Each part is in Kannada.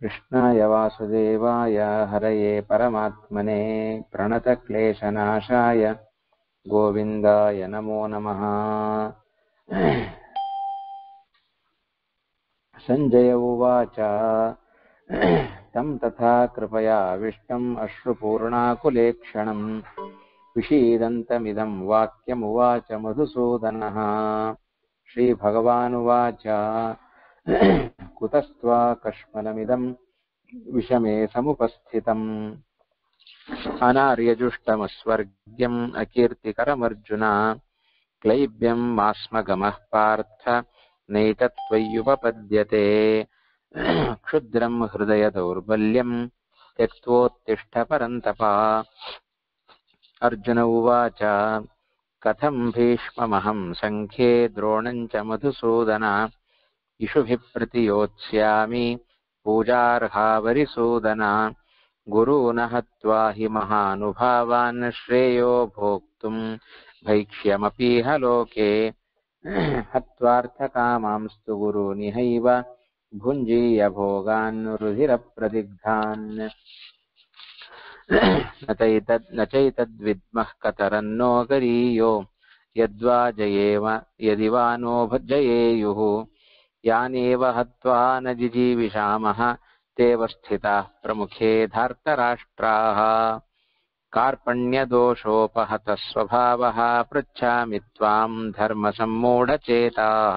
कृष्णाय वासुदेवाय हरये परमात्मने प्रणतक्लेशनाशाय गोविन्दाय नमो नमः सञ्जय उवाच तं तथा कृपयाविष्टम् अश्रुपूर्णाकुलेक्षणम् विषीदन्तमिदं वाक्यमुवाच मधुसूदनः श्रीभगवानुवाच कुतस्त्वा कश्मलमिदं विषमे समुपस्थितम् अनार्यजुष्टमस्वर्ग्यम् अकीर्तिकरमर्जुन क्लैब्यं मास्मगमः पार्थ नैतत्त्वय्युपपद्यते क्षुद्रं हृदयदौर्बल्यं त्यक्त्वोत्तिष्ठ परन्तप अर्जुन उवाच कथं भीष्ममहं सङ्ख्ये द्रोणं च मधुसूदन इषुभिः प्रतियोत्स्यामि पूजार्हावरिसूदन गुरून् हत्वा हि महानुभावान् श्रेयो भोक्तुं भैक्ष्यमपीह लोके हत्वार्थकामांस्तु गुरूनिहैव भुञ्जीय भोगान् रुधिरप्रदिग्धान् न चैतद् न चैतद्विद्मः कतरन्नो गरीयो यद्वा जयेव यदि वा नो जयेयुः यानेव हत्वा न जिजीविषामः तेव स्थिताः प्रमुखे धार्तराष्ट्राः कार्पण्यदोषोपहतः स्वभावः पृच्छामि त्वाम् धर्मसम्मूढचेताः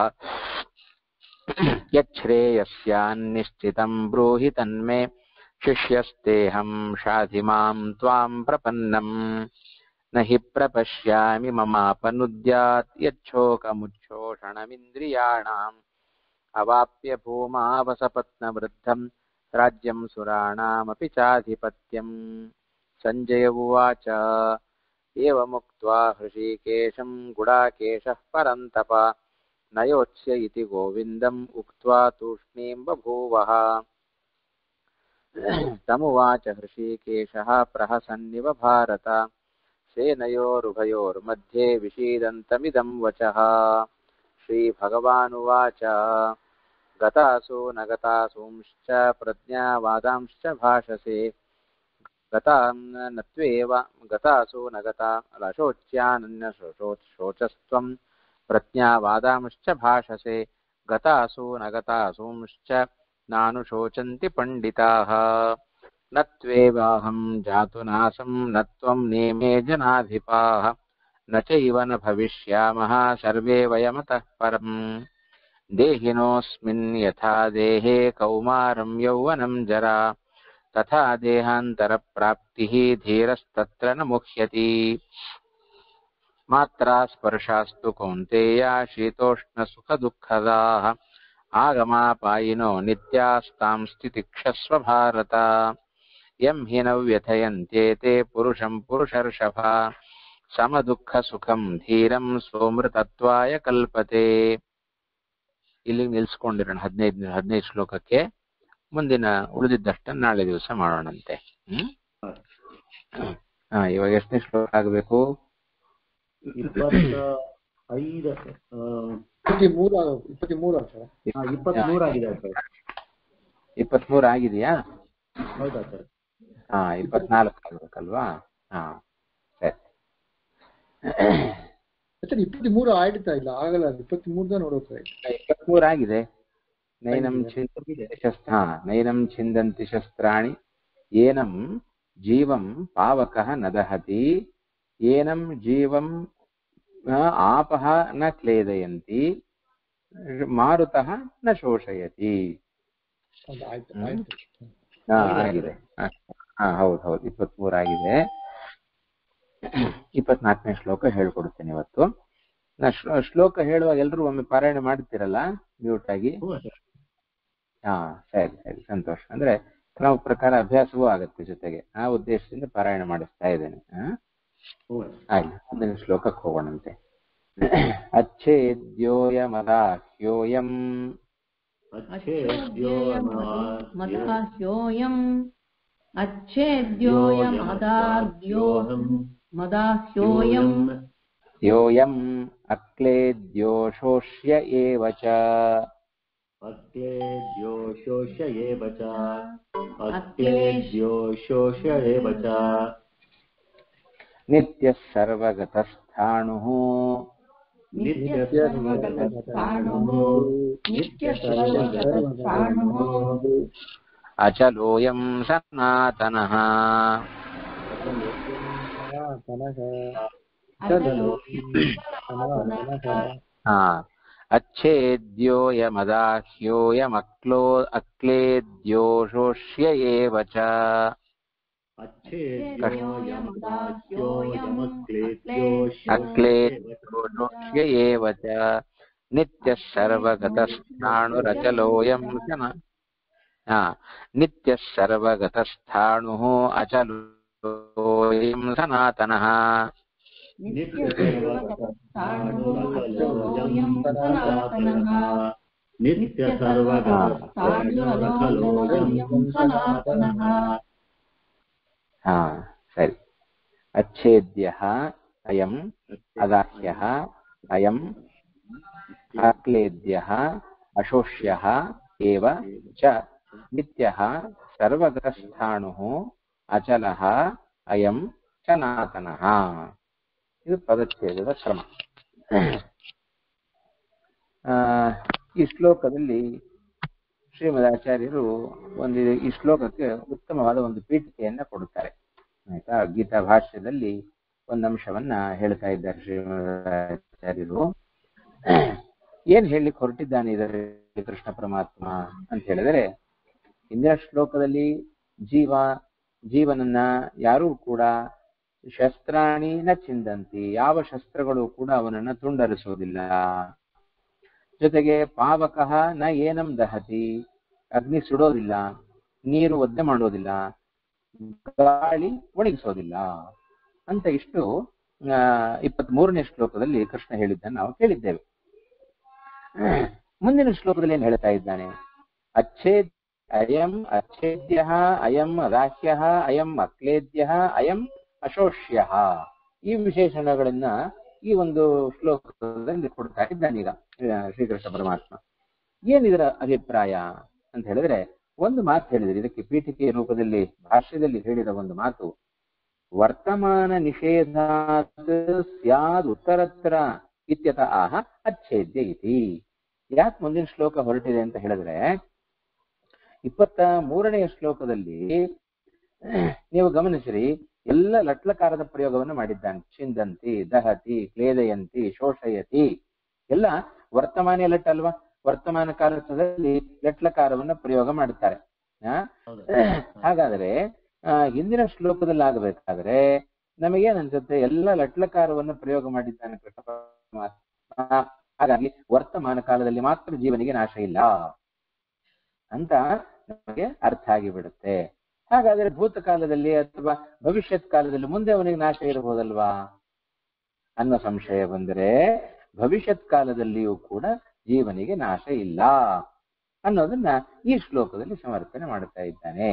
यच्छ्रेयस्यान्निश्चितम् ब्रूहि तन्मे शिष्यस्तेऽहम् शाधि माम् त्वाम् प्रपन्नम् न हि प्रपश्यामि ममापनुद्यात् यच्छोकमुच्छोषणमिन्द्रियाणाम् अवाप्य भूमावसपत्नवृद्धम् राज्यम् सुराणामपि चाधिपत्यम् सञ्जय उवाच एवमुक्त्वा हृषीकेशम् गुडाकेशः परन्तप न योत्स्य इति गोविन्दम् उक्त्वा तूष्णीम् बभूवः तमुवाच हृषीकेशः प्रहसन्निव भारत सेनयोरुभयोर्मध्ये विषीदन्तमिदं वचः श्रीभगवानुवाच गतासु न गतासूंश्च प्रज्ञावादांश्च भाषसे गतां न त्वेव गतासु न गता अशोच्यानन्यशोचस्त्वं प्रज्ञावादांश्च भाषसे गतासु न गतासूंश्च नानुशोचन्ति पण्डिताः न त्वेवाहं जातु नासं न त्वं नेमे जनाधिपाः न चैव न भविष्यामः सर्वे वयमतः परम् देहिनोऽस्मिन् यथा देहे कौमारं यौवनं जरा तथा देहान्तरप्राप्तिः धीरस्तत्र न मुह्यति मात्रा स्पर्शास्तु कौन्तेया शीतोष्णसुखदुःखदाः आगमापायिनो नित्यास्तां स्थितिक्षस्व भारत यं हि न व्यथयन्त्येते पुरुषं पुरुषर्षभ ಸಮದುಃಖಸುಖಂ ಧೀರಂ ಸೋಮೃತತ್ವಾಯ ಕಲ್ಪತೆ ಇಲ್ಲಿ ನಿಲ್ಸ್ಕೊಂಡಿರೋಣ ಹದಿನೈದು ಹದಿನೈದು ಶ್ಲೋಕಕ್ಕೆ ಮುಂದಿನ ಉಳಿದಿದ್ದಷ್ಟನ್ನು ನಾಳೆ ದಿವಸ ಮಾಡೋಣಂತೆ ಹ್ಮ್ ಹಾ ಇವಾಗ ಎಷ್ಟನೇ ಶ್ಲೋಕ ಆಗಬೇಕು ಇಪ್ಪತ್ತ ಐದು ಇಪ್ಪತ್ಮೂರು ಇಪ್ಪತ್ಮೂರು ಸರ್ ಇಪ್ಪತ್ಮೂರು ಆಗಿದೆ ಸರ್ ಇಪ್ಪತ್ಮೂರು ಆಗಿದೆಯಾ ಹೌದಾ ಸರ್ ಹಾ ಇಪ್ಪತ್ನಾಲ್ಕು ಆಗ್ಬೇಕಲ್ವಾ ಹಾ ಸರಿ ಸರ್ ಇಪ್ಪತ್ಮೂರು ಆಯ್ತಾ ಇಲ್ಲ ಆಗಲ್ಲ ಇಪ್ಪತ್ಮೂರ್ದ ನೋಡೋಕೆ ಇಪ್ಪತ್ಮೂರು ಆಗಿದೆ ನೈನಂ ಛಿಂದಂತಿ ಶಸ್ತ್ರ ಹಾ ನೈನಂ ಛಿಂದಂತಿ ಶಸ್ತ್ರಾಣಿ ಏನಂ ಜೀವಂ ಪಾವಕಃ ನ ದಹತಿ ಏನಂ ಜೀವಂ ಆಪಃ ನ ಕ್ಲೇದಯಂತಿ ಮಾರುತಃ ನ ಶೋಷಯತಿ ಆಯ್ತು ಆಯ್ತು ಹಾ ಆಗಿದೆ ಹಾ ಹೌದು ಹೌದು ಇಪ್ಪತ್ಮೂರು ಆಗಿದೆ ಇಪ್ಪತ್ನಾಲ್ಕನೇ ಶ್ಲೋಕ ಹೇಳ್ಕೊಡ್ತೇನೆ ಇವತ್ತು ನಾ ಶ್ಲೋ- ಶ್ಲೋಕ ಹೇಳುವಾಗ ಎಲ್ಲರೂ ಒಮ್ಮೆ ಪಾರಾಯಣ ಮಾಡ್ತೀರಲ್ಲ ಮ್ಯೂಟ್ ಆಗಿ ಹ್ಞೂ ಸರ್ ಹಾ ಸರಿ ಸರಿ ಸಂತೋಷ ಅಂದ್ರೆ ಕ್ರಮ ಪ್ರಕಾರ ಅಭ್ಯಾಸವೂ ಆಗುತ್ತೆ ಜೊತೆಗೆ ಆ ಉದ್ದೇಶದಿಂದ ಪಾರಾಯಣ ಮಾಡಿಸ್ತಾ ಇದ್ದೇನೆ ಹಾ ಹ್ಞೂ ಆಗ್ಲಿ ಮುಂದಿನ ಶ್ಲೋಕಕ್ಕೆ ಹೋಗೋಣಂತೆ ಅಚ್ಛೇದ್ಯೋಯಮದಾಹ್ಯೋಯಂ मदाह्योऽयम् अच्छेद्योऽयमदाद्योऽहम् मदाह्योऽयम् ಯೋಯಂ ಅಕ್ಲೇದ್ಯೋ ಶೋಷ್ಯ ಏವ ಚ अक्लेद्यो शोष एव च अक्लेद्यो शोष एव च नित्यः सर्वगतस्थाणुः नित्यसर्वगतस्थाणुः नित्यसर्वगतस्थाणुः अचलोऽयं सनातनः सनातनः अचलो सनातनः हा अच्छेद्योऽयमदाह्योऽयमक्लो अक्लेद्योषोष्य एव च अच्छेद्योऽयमदाह्योऽयमक्लेद्यो अक्लेद्योषोष्य एव च नित्यः सर्वगतस्थाणुरचलोऽयं सन हा नित्यः सर्वगतस्थाणुः अचलोऽयं सनातनः नित्यसर्वगतस्थाणुरचलोऽयं सनातनः नित्यसर्वगतस्थाणुरचलोऽयं सनातनः हा सरि अच्छेद्यः अयम् अदाह्यः अयम् अक्लेद्यः अशोष्यः एव च नित्यः सर्वगतस्थाणुः ಅಚಲಃ ಅಯಂ ಸನಾತನಃ ಇದು ಪದಚ್ಛೇದದ ಕ್ರಮ ಆ, ಈ ಶ್ಲೋಕದಲ್ಲಿ ಶ್ರೀಮದಾಚಾರ್ಯರು ಒಂದು ಈ ಶ್ಲೋಕಕ್ಕೆ ಉತ್ತಮವಾದ ಒಂದು ಪೀಠಿಕೆಯನ್ನ ಕೊಡುತ್ತಾರೆ ಆಯ್ತಾ ಗೀತಾ ಭಾಷ್ಯದಲ್ಲಿ ಒಂದು ಅಂಶವನ್ನ ಹೇಳ್ತಾ ಇದ್ದಾರೆ ಶ್ರೀಮದಾಚಾರ್ಯರು ಏನ್ ಹೇಳಲಿಕ್ಕೆ ಹೊರಟಿದ್ದಾನೆ ಇದರಲ್ಲಿ ಕೃಷ್ಣ ಪರಮಾತ್ಮ ಅಂತ ಹೇಳಿದರೆ ಹಿಂದಿನ ಶ್ಲೋಕದಲ್ಲಿ ಜೀವ ಜೀವನನ್ನ ಯಾರೂ ಕೂಡ ಶಸ್ತ್ರಾಣಿ ನ ಚಿಂದಂತಿ ಯಾವ ಶಸ್ತ್ರಗಳು ಕೂಡ ಅವನನ್ನ ತುಂಡರಿಸುವುದಿಲ್ಲ ಜೊತೆಗೆ ಪಾವಕಃ ನ ಏನಂ ದಹತಿ ಅಗ್ನಿ ಸುಡೋದಿಲ್ಲ ನೀರು ಒದ್ದೆ ಮಾಡೋದಿಲ್ಲ ಗಾಳಿ ಒಣಗಿಸೋದಿಲ್ಲ ಅಂತ ಇಷ್ಟು ಇಪ್ಪತ್ತ್ ಮೂರನೇ ಶ್ಲೋಕದಲ್ಲಿ ಕೃಷ್ಣ ಹೇಳಿದ್ದನ್ನು ನಾವು ಕೇಳಿದ್ದೇವೆ ಮುಂದಿನ ಶ್ಲೋಕದಲ್ಲಿ ಏನ್ ಹೇಳ್ತಾ ಇದ್ದಾನೆ ಅಚ್ಛೇದ್ ಅಯಂ ಅಚ್ಛೇದ್ಯ ಅಯಂ ಅದಾಹ್ಯ ಅಯಂ ಅಕ್ಲೇದ್ಯ ಅಯಂ ಅಶೋಷ್ಯ ಈ ವಿಶೇಷಣಗಳನ್ನ ಈ ಒಂದು ಶ್ಲೋಕದಲ್ಲಿ ಕೊಡ್ತಾ ಇದ್ದಾನೀಗ ಆ, ಶ್ರೀಕೃಷ್ಣ ಪರಮಾತ್ಮ ಏನಿದರ ಅಭಿಪ್ರಾಯ ಅಂತ ಹೇಳಿದ್ರೆ ಒಂದು ಮಾತು ಹೇಳಿದ್ರೆ ಇದಕ್ಕೆ ಪೀಠಿಕೆಯ ರೂಪದಲ್ಲಿ ಭಾಷ್ಯದಲ್ಲಿ ಹೇಳಿದ ಒಂದು ಮಾತು ವರ್ತಮಾನ ನಿಷೇಧಾತ್ ಸ್ಯಾದ್ ಉತ್ತರತ್ರ ಇತ್ಯತ ಆಹ ಅಚ್ಛೇದ್ಯ ಇತಿ ಯಾಕೆ ಮುಂದಿನ ಶ್ಲೋಕ ಹೊರಟಿದೆ ಅಂತ ಹೇಳಿದ್ರೆ ಇಪ್ಪತ್ತ ಮೂರನೆಯ ಶ್ಲೋಕದಲ್ಲಿ ನೀವು ಗಮನಿಸಿರಿ ಎಲ್ಲ ಲಟ್ಲಕಾರದ ಪ್ರಯೋಗವನ್ನು ಮಾಡಿದ್ದಾನೆ ಚಿಂದಂತಿ ದಹತಿ ಕ್ಲೇದಯಂತಿ ಶೋಷಯತಿ ಎಲ್ಲ ವರ್ತಮಾನ ಲಟ್ ಅಲ್ವಾ ವರ್ತಮಾನ ಕಾಲದಲ್ಲಿ ಲಟ್ಲಕಾರವನ್ನ ಪ್ರಯೋಗ ಮಾಡುತ್ತಾರೆ ಆ? ಹಾಗಾದ್ರೆ ಆ, ಹಿಂದಿನ ಶ್ಲೋಕದಲ್ಲಿ ಆಗಬೇಕಾದ್ರೆ ನಮಗೇನ್ ಅನ್ಸುತ್ತೆ ಎಲ್ಲ ಲಟ್ಲಕಾರವನ್ನು ಪ್ರಯೋಗ ಮಾಡಿದ್ದಾನೆ ಕೃಷ್ಣ ಪರಮಾತ್ಮ ಹಾಗಾಗಿ ವರ್ತಮಾನ ಕಾಲದಲ್ಲಿ ಮಾತ್ರ ಜೀವನಿಗೆ ನಾಶ ಇಲ್ಲ ಅಂತ ನಮಗೆ ಅರ್ಥ ಆಗಿಬಿಡುತ್ತೆ ಹಾಗಾದ್ರೆ ಭೂತಕಾಲದಲ್ಲಿ ಅಥವಾ ಭವಿಷ್ಯತ್ ಕಾಲದಲ್ಲಿ ಮುಂದೆ ಅವನಿಗೆ ನಾಶ ಇರಬಹುದಲ್ವಾ ಅನ್ನೋ ಸಂಶಯ ಬಂದರೆ ಭವಿಷ್ಯತ್ ಕಾಲದಲ್ಲಿಯೂ ಕೂಡ ಜೀವನಿಗೆ ನಾಶ ಇಲ್ಲ ಅನ್ನೋದನ್ನ ಈ ಶ್ಲೋಕದಲ್ಲಿ ಸಮರ್ಥನೆ ಮಾಡುತ್ತಾ ಇದ್ದಾನೆ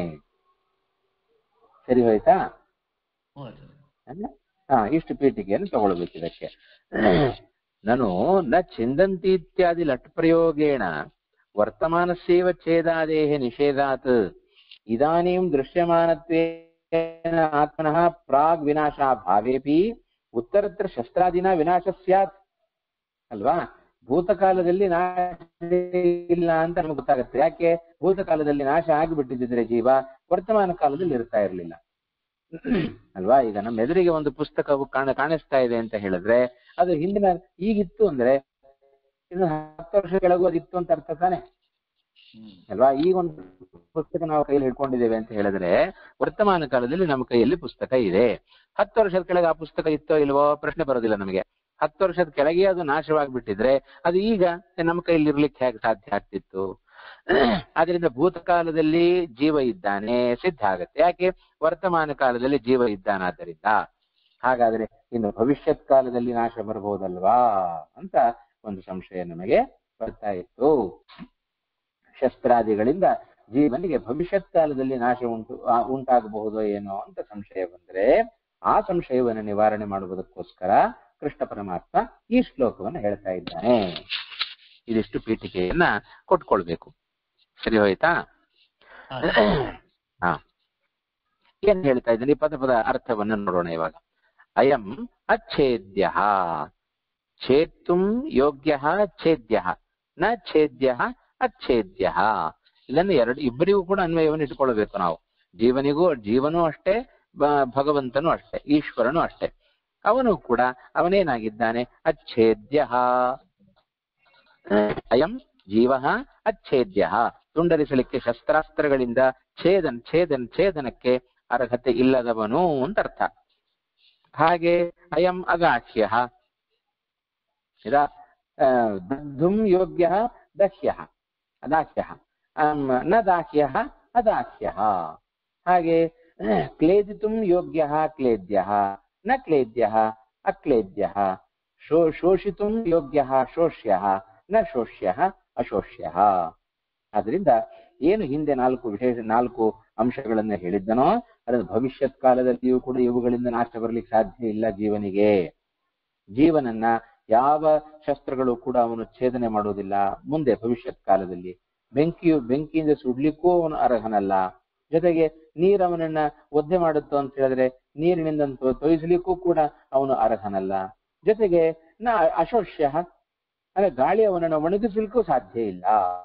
ಸರಿ ಹೋಯ್ತಾ ಅಲ್ಲ? ಹಾ ಇಷ್ಟು ಪೀಠಿಕೆಯನ್ನು ತಗೊಳ್ಬೇಕು ಇದಕ್ಕೆ ನಾನು ನ ಚಿಂದಂತಿ ಇತ್ಯಾದಿ ಲಟ್ ಪ್ರಯೋಗೇಣ ವರ್ತಮಾನಸ್ಯೇವ ಛೇದಾದೇಹ ನಿಷೇಧಾತ್ ಇದಾನೀಂ ದೃಶ್ಯಮಾನತ್ವೇನ ಆತ್ಮನಃ ಪ್ರಾಗ್ ವಿನಾಶ ಭಾವೇಪಿ ಉತ್ತರತ್ರ ಶಸ್ತ್ರಾದಿನ ವಿನಾಶ ಸ್ಯಾತ್ ಅಲ್ವಾ ಭೂತಕಾಲದಲ್ಲಿ ನಾಶ ಇಲ್ಲ ಅಂತ ನಮ್ಗೆ ಗೊತ್ತಾಗುತ್ತೆ ಯಾಕೆ ಭೂತಕಾಲದಲ್ಲಿ ನಾಶ ಆಗಿಬಿಟ್ಟಿದ್ರೆ ಜೀವ ವರ್ತಮಾನ ಕಾಲದಲ್ಲಿ ಇರ್ತಾ ಇರಲಿಲ್ಲ ಅಲ್ವಾ ಈಗ ನಮ್ಮ ಎದುರಿಗೆ ಒಂದು ಪುಸ್ತಕವು ಕಾಣ ಕಾಣಿಸ್ತಾ ಇದೆ ಅಂತ ಹೇಳಿದ್ರೆ ಅದು ಹಿಂದಿನ ಈಗಿತ್ತು ಅಂದ್ರೆ ಇದು ಹತ್ತು ವರ್ಷ ಕೆಳಗೂ ಅದಿತ್ತು ಅಂತ ಅರ್ಥ ತಾನೆ ಅಲ್ವಾ ಈಗ ಒಂದು ಪುಸ್ತಕ ನಾವು ಕೈಯಲ್ಲಿ ಹಿಡ್ಕೊಂಡಿದ್ದೇವೆ ಅಂತ ಹೇಳಿದ್ರೆ ವರ್ತಮಾನ ಕಾಲದಲ್ಲಿ ನಮ್ಮ ಕೈಯಲ್ಲಿ ಪುಸ್ತಕ ಇದೆ ಹತ್ತು ವರ್ಷದ ಕೆಳಗೆ ಆ ಪುಸ್ತಕ ಇತ್ತೋ ಇಲ್ವೋ ಪ್ರಶ್ನೆ ಬರೋದಿಲ್ಲ ನಮಗೆ ಹತ್ತು ವರ್ಷದ ಕೆಳಗೆ ಅದು ನಾಶವಾಗಿಬಿಟ್ಟಿದ್ರೆ ಅದು ಈಗ ನಮ್ಮ ಕೈಯಲ್ಲಿ ಇರ್ಲಿಕ್ಕೆ ಹೇಗೆ ಸಾಧ್ಯ ಆಗ್ತಿತ್ತು ಆದ್ರಿಂದ ಭೂತಕಾಲದಲ್ಲಿ ಜೀವ ಇದ್ದಾನೆ ಸಿದ್ಧ ಆಗತ್ತೆ ಯಾಕೆ ವರ್ತಮಾನ ಕಾಲದಲ್ಲಿ ಜೀವ ಇದ್ದಾನಾದ್ದರಿಂದ ಹಾಗಾದ್ರೆ ಇನ್ನು ಭವಿಷ್ಯತ್ ಕಾಲದಲ್ಲಿ ನಾಶ ಬರಬಹುದಲ್ವಾ ಅಂತ ಒಂದು ಸಂಶಯ ನಮಗೆ ಬರ್ತಾ ಇತ್ತು ಶಸ್ತ್ರಾದಿಗಳಿಂದ ಜೀವನಿಗೆ ಭವಿಷ್ಯತ್ ಕಾಲದಲ್ಲಿ ನಾಶ ಉಂಟು ಆ, ಉಂಟಾಗಬಹುದೋ ಏನೋ ಅಂತ ಸಂಶಯ ಬಂದ್ರೆ ಆ ಸಂಶಯವನ್ನು ನಿವಾರಣೆ ಮಾಡುವುದಕ್ಕೋಸ್ಕರ ಕೃಷ್ಣ ಪರಮಾತ್ಮ ಈ ಶ್ಲೋಕವನ್ನು ಹೇಳ್ತಾ ಇದ್ದಾನೆ ಇದಿಷ್ಟು ಪೀಠಿಕೆಯನ್ನ ಕೊಟ್ಕೊಳ್ಬೇಕು ಸರಿ ಹೋಯ್ತಾ ಹಾ ಏನ್ ಹೇಳ್ತಾ ಇದ್ದೀನಿ ಪದ ಪದ ಅರ್ಥವನ್ನು ನೋಡೋಣ ಇವಾಗ ಅಯಂ ಅಚ್ಛೇದ್ಯ ಛೇತ್ತುಂ ಯೋಗ್ಯ ಛೇದ್ಯ ನ ಛೇದ್ಯ ಅಚ್ಛೇದ್ಯ ಇದನ್ನು ಎರಡು ಇಬ್ಬರಿಗೂ ಕೂಡ ಅನ್ವಯವನ್ನು ಇಟ್ಕೊಳ್ಬೇಕು ನಾವು ಜೀವನಿಗೂ ಜೀವನೂ ಅಷ್ಟೇ ಬ- ಭಗವಂತನೂ ಅಷ್ಟೇ ಈಶ್ವರನು ಅಷ್ಟೇ ಅವನು ಕೂಡ ಅವನೇನಾಗಿದ್ದಾನೆ ಅಚ್ಛೇದ್ಯ ಅಯಂ ಜೀವ ಅಚ್ಛೇದ್ಯ ತುಂಡರಿಸಲಿಕ್ಕೆ ಶಸ್ತ್ರಾಸ್ತ್ರಗಳಿಂದ ಛೇದನ್ ಛೇದನ್ ಛೇದನಕ್ಕೆ ಅರ್ಹತೆ ಇಲ್ಲದವನು ಅಂತ ಅರ್ಥ ಹಾಗೆ ಅಯಂ ಅಗಾಹ್ಯ ಇದ ಆ, ದಗ್ಧುಂ ಯೋಗ್ಯ ದಹ್ಯ ಅದಾಹ್ಯ ನ ದಾಹ್ಯ ಅದಾಹ್ಯ ಹಾಗೆ ಕ್ಲೇದಿತುಂ ಯೋಗ್ಯ ಕ್ಲೇದ್ಯ ನ ಕ್ಲೇದ್ಯ ಅಕ್ಲೇದ್ಯ ಶೋ ಶೋಷಿತುಂ ಯೋಗ್ಯ ಶೋಷ್ಯ ನ ಶೋಷ್ಯ ಅಶೋಷ್ಯ ಆದ್ರಿಂದ ಏನು ಹಿಂದೆ ನಾಲ್ಕು ವಿಶೇಷ ನಾಲ್ಕು ಅಂಶಗಳನ್ನ ಹೇಳಿದ್ದನೋ ಅದನ್ನು ಭವಿಷ್ಯತ್ ಕಾಲದಲ್ಲಿಯೂ ಕೂಡ ಇವುಗಳಿಂದ ನಾಶ ಬರಲಿಕ್ಕೆ ಸಾಧ್ಯ ಇಲ್ಲ ಜೀವನಿಗೆ ಜೀವನನ್ನ ಯಾವ ಶಸ್ತ್ರಗಳು ಕೂಡ ಅವನು ಛೇದನೆ ಮಾಡುವುದಿಲ್ಲ ಮುಂದೆ ಭವಿಷ್ಯತ್ ಕಾಲದಲ್ಲಿ ಬೆಂಕಿಯು ಬೆಂಕಿಯಿಂದ ಸುಡ್ಲಿಕ್ಕೂ ಅವನು ಅರ್ಹನಲ್ಲ ಜೊತೆಗೆ ನೀರು ಅವನನ್ನ ಒದ್ದೆ ಮಾಡುತ್ತೋ ಅಂತ ಹೇಳಿದ್ರೆ ನೀರಿನಿಂದ ತೊ- ತೊಯಿಸ್ಲಿಕ್ಕೂ ಕೂಡ ಅವನು ಅರ್ಹನಲ್ಲ ಜೊತೆಗೆ ನ ಅಶೋಷ್ಯ ಅಂದ್ರೆ ಗಾಳಿ ಅವನನ್ನು ಒಣಗಿಸಲಿಕ್ಕೂ ಸಾಧ್ಯ ಇಲ್ಲ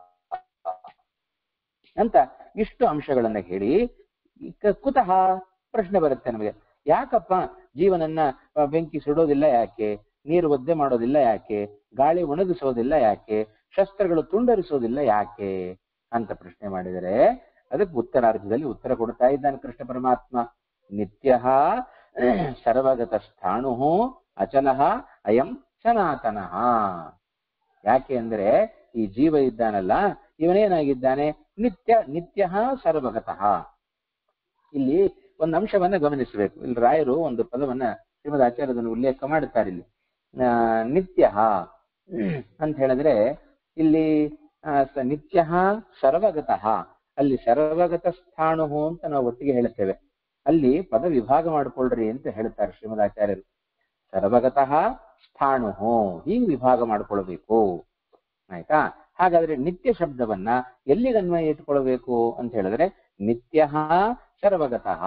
ಅಂತ ಇಷ್ಟು ಅಂಶಗಳನ್ನ ಹೇಳಿ ಕ- ಕುತಃ ಪ್ರಶ್ನೆ ಬರುತ್ತೆ ನಮಗೆ ಯಾಕಪ್ಪ ಜೀವನನ್ನ ಆ, ಬೆಂಕಿ ಸುಡೋದಿಲ್ಲ ಯಾಕೆ ನೀರು ಒದ್ದೆ ಮಾಡೋದಿಲ್ಲ ಯಾಕೆ ಗಾಳಿ ಒಣಗಿಸೋದಿಲ್ಲ ಯಾಕೆ ಶಸ್ತ್ರಗಳು ತುಂಡರಿಸೋದಿಲ್ಲ ಯಾಕೆ ಅಂತ ಪ್ರಶ್ನೆ ಮಾಡಿದರೆ ಅದಕ್ಕೆ ಉತ್ತರಾರ್ಧದಲ್ಲಿ ಉತ್ತರ ಕೊಡ್ತಾ ಇದ್ದಾನೆ ಕೃಷ್ಣ ಪರಮಾತ್ಮ ನಿತ್ಯ ಸರ್ವಗತ ಸ್ಥಾಣು ಅಚಲ ಅಯಂ ಸನಾತನಃ ಯಾಕೆ ಅಂದ್ರೆ ಈ ಜೀವ ಇದ್ದಾನಲ್ಲ ಇವನೇನಾಗಿದ್ದಾನೆ ನಿತ್ಯ ನಿತ್ಯ ಸರ್ವಗತಃ ಇಲ್ಲಿ ಒಂದು ಅಂಶವನ್ನ ಗಮನಿಸಬೇಕು ಇಲ್ಲಿ ರಾಯರು ಒಂದು ಪದವನ್ನ ಶ್ರೀಮದ್ ಆಚಾರ್ಯದನ್ನು ಉಲ್ಲೇಖ ಮಾಡುತ್ತಾರೆ ಇಲ್ಲಿ ಆ, ನಿತ್ಯ ಅಂತ ಹೇಳಿದ್ರೆ ಇಲ್ಲಿ ಆ, ಸ- ನಿತ್ಯ ಸರ್ವಗತಃ ಅಲ್ಲಿ ಸರ್ವಗತ ಸ್ಥಾಣು ಅಂತ ನಾವು ಒಟ್ಟಿಗೆ ಹೇಳುತ್ತೇವೆ ಅಲ್ಲಿ ಪದ ವಿಭಾಗ ಮಾಡಿಕೊಳ್ಳ್ರಿ ಅಂತ ಹೇಳ್ತಾರೆ ಶ್ರೀಮದ್ ಆಚಾರ್ಯರು ಸರ್ವಗತಃ ಸ್ಥಾಣು ಹೀಗೆ ವಿಭಾಗ ಮಾಡ್ಕೊಳ್ಬೇಕು ಆಯ್ತಾ ಹಾಗಾದ್ರೆ ನಿತ್ಯ ಶಬ್ದವನ್ನ ಎಲ್ಲಿಗೆ ಅನ್ವಯ ಇಟ್ಕೊಳ್ಬೇಕು ಅಂತ ಹೇಳಿದ್ರೆ ನಿತ್ಯ ಸರ್ವಗತಃ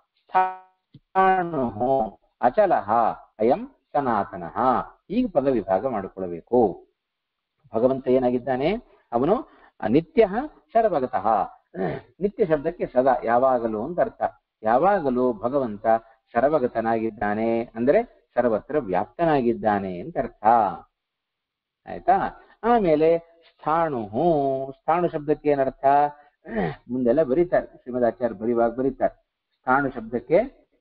ಸ್ಥಾಣು ಅಚಲಃ ಅಯಂ ಸನಾತನಃ ಈಗ ಪದ ವಿಭಾಗ ಮಾಡಿಕೊಳ್ಳಬೇಕು ಭಗವಂತ ಏನಾಗಿದ್ದಾನೆ ಅವನು ನಿತ್ಯ ಸರ್ವಗತಃ ನಿತ್ಯ ಶಬ್ದಕ್ಕೆ ಸದಾ ಯಾವಾಗಲೂ ಅಂತ ಅರ್ಥ ಯಾವಾಗಲೂ ಭಗವಂತ ಸರ್ವಗತನಾಗಿದ್ದಾನೆ ಅಂದ್ರೆ ಸರ್ವತ್ರ ವ್ಯಾಪ್ತನಾಗಿದ್ದಾನೆ ಅಂತ ಅರ್ಥ ಆಯ್ತಾ ಆಮೇಲೆ ಸ್ಥಾಣು ಸ್ಥಾಣು ಶಬ್ದಕ್ಕೆ ಏನರ್ಥ ಮುಂದೆಲ್ಲ ಬರೀತಾರೆ ಶ್ರೀಮದಾಚಾರ್ಯ ಬರೀವಾಗ ಬರೀತಾರೆ ಸ್ಥಾಣು ಶಬ್ದಕ್ಕೆ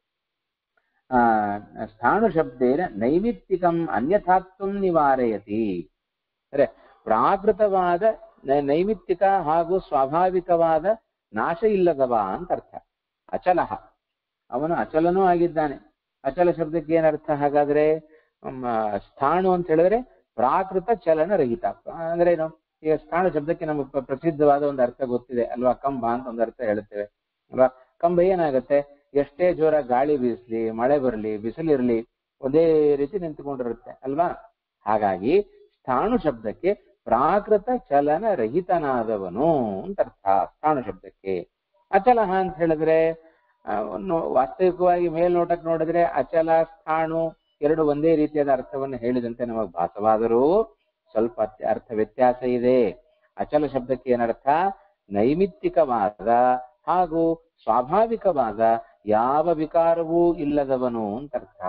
ಆ ಸ್ಥಾಣು ಶಬ್ದೇನ ನೈಮಿತ್ತಿಕಂ ಅನ್ಯಥಾತ್ವಂ ನಿವಾರಯತಿ ಅಂದ್ರೆ ಪ್ರಾಕೃತವಾದ ನ- ನೈಮಿತ್ತಿಕ ಹಾಗೂ ಸ್ವಾಭಾವಿಕವಾದ ನಾಶ ಇಲ್ಲದವ ಅಂತ ಅರ್ಥ ಅಚಲಹ ಅವನು ಅಚಲನೂ ಆಗಿದ್ದಾನೆ ಅಚಲ ಶಬ್ದಕ್ಕೆ ಏನರ್ಥ ಹಾಗಾದ್ರೆ ಮ್, ಸ್ಥಾಣು ಅಂತ ಹೇಳಿದ್ರೆ ಪ್ರಾಕೃತ ಚಲನ ರಹಿತ ಅಂದ್ರೆ ಏನು ಈಗ ಸ್ಥಾಣು ಶಬ್ದಕ್ಕೆ ನಮಗೆ ಪ್ರ- ಪ್ರಸಿದ್ಧವಾದ ಒಂದು ಅರ್ಥ ಗೊತ್ತಿದೆ ಅಲ್ವಾ ಕಂಬ ಅಂತ ಒಂದು ಅರ್ಥ ಹೇಳುತ್ತೇವೆ ಅಲ್ವಾ ಕಂಬ ಏನಾಗುತ್ತೆ ಎಷ್ಟೇ ಜೋರ ಗಾಳಿ ಬೀಸಲಿ ಮಳೆ ಬರಲಿ ಬಿಸಿಲಿರಲಿ ಒಂದೇ ರೀತಿ ನಿಂತುಕೊಂಡಿರುತ್ತೆ ಅಲ್ವಾ ಹಾಗಾಗಿ ಸ್ಥಾಣು ಶಬ್ದಕ್ಕೆ ಪ್ರಾಕೃತ ಚಲನ ರಹಿತನಾದವನು ಅಂತ ಅರ್ಥ ಸ್ಥಾಣು ಶಬ್ದಕ್ಕೆ ಅಚಲಹ ಅಂತ ಹೇಳಿದ್ರೆ ಆ, ನೋ- ವಾಸ್ತವಿಕವಾಗಿ ಮೇಲ್ನೋಟಕ್ಕೆ ನೋಡಿದ್ರೆ ಅಚಲ ಸ್ಥಾಣು ಎರಡು ಒಂದೇ ರೀತಿಯಾದ ಅರ್ಥವನ್ನು ಹೇಳಿದಂತೆ ನಮಗೆ ಭಾಸವಾದರೂ ಸ್ವಲ್ಪ ಅರ್ಥ- ಅರ್ಥ ವ್ಯತ್ಯಾಸ ಇದೆ ಅಚಲ ಶಬ್ದಕ್ಕೆ ಏನರ್ಥ ನೈಮಿತ್ತಿಕವಾದ ಹಾಗೂ ಸ್ವಾಭಾವಿಕವಾದ ಯಾವ ವಿಕಾರವೂ ಇಲ್ಲದವನು ಅಂತ ಅರ್ಥ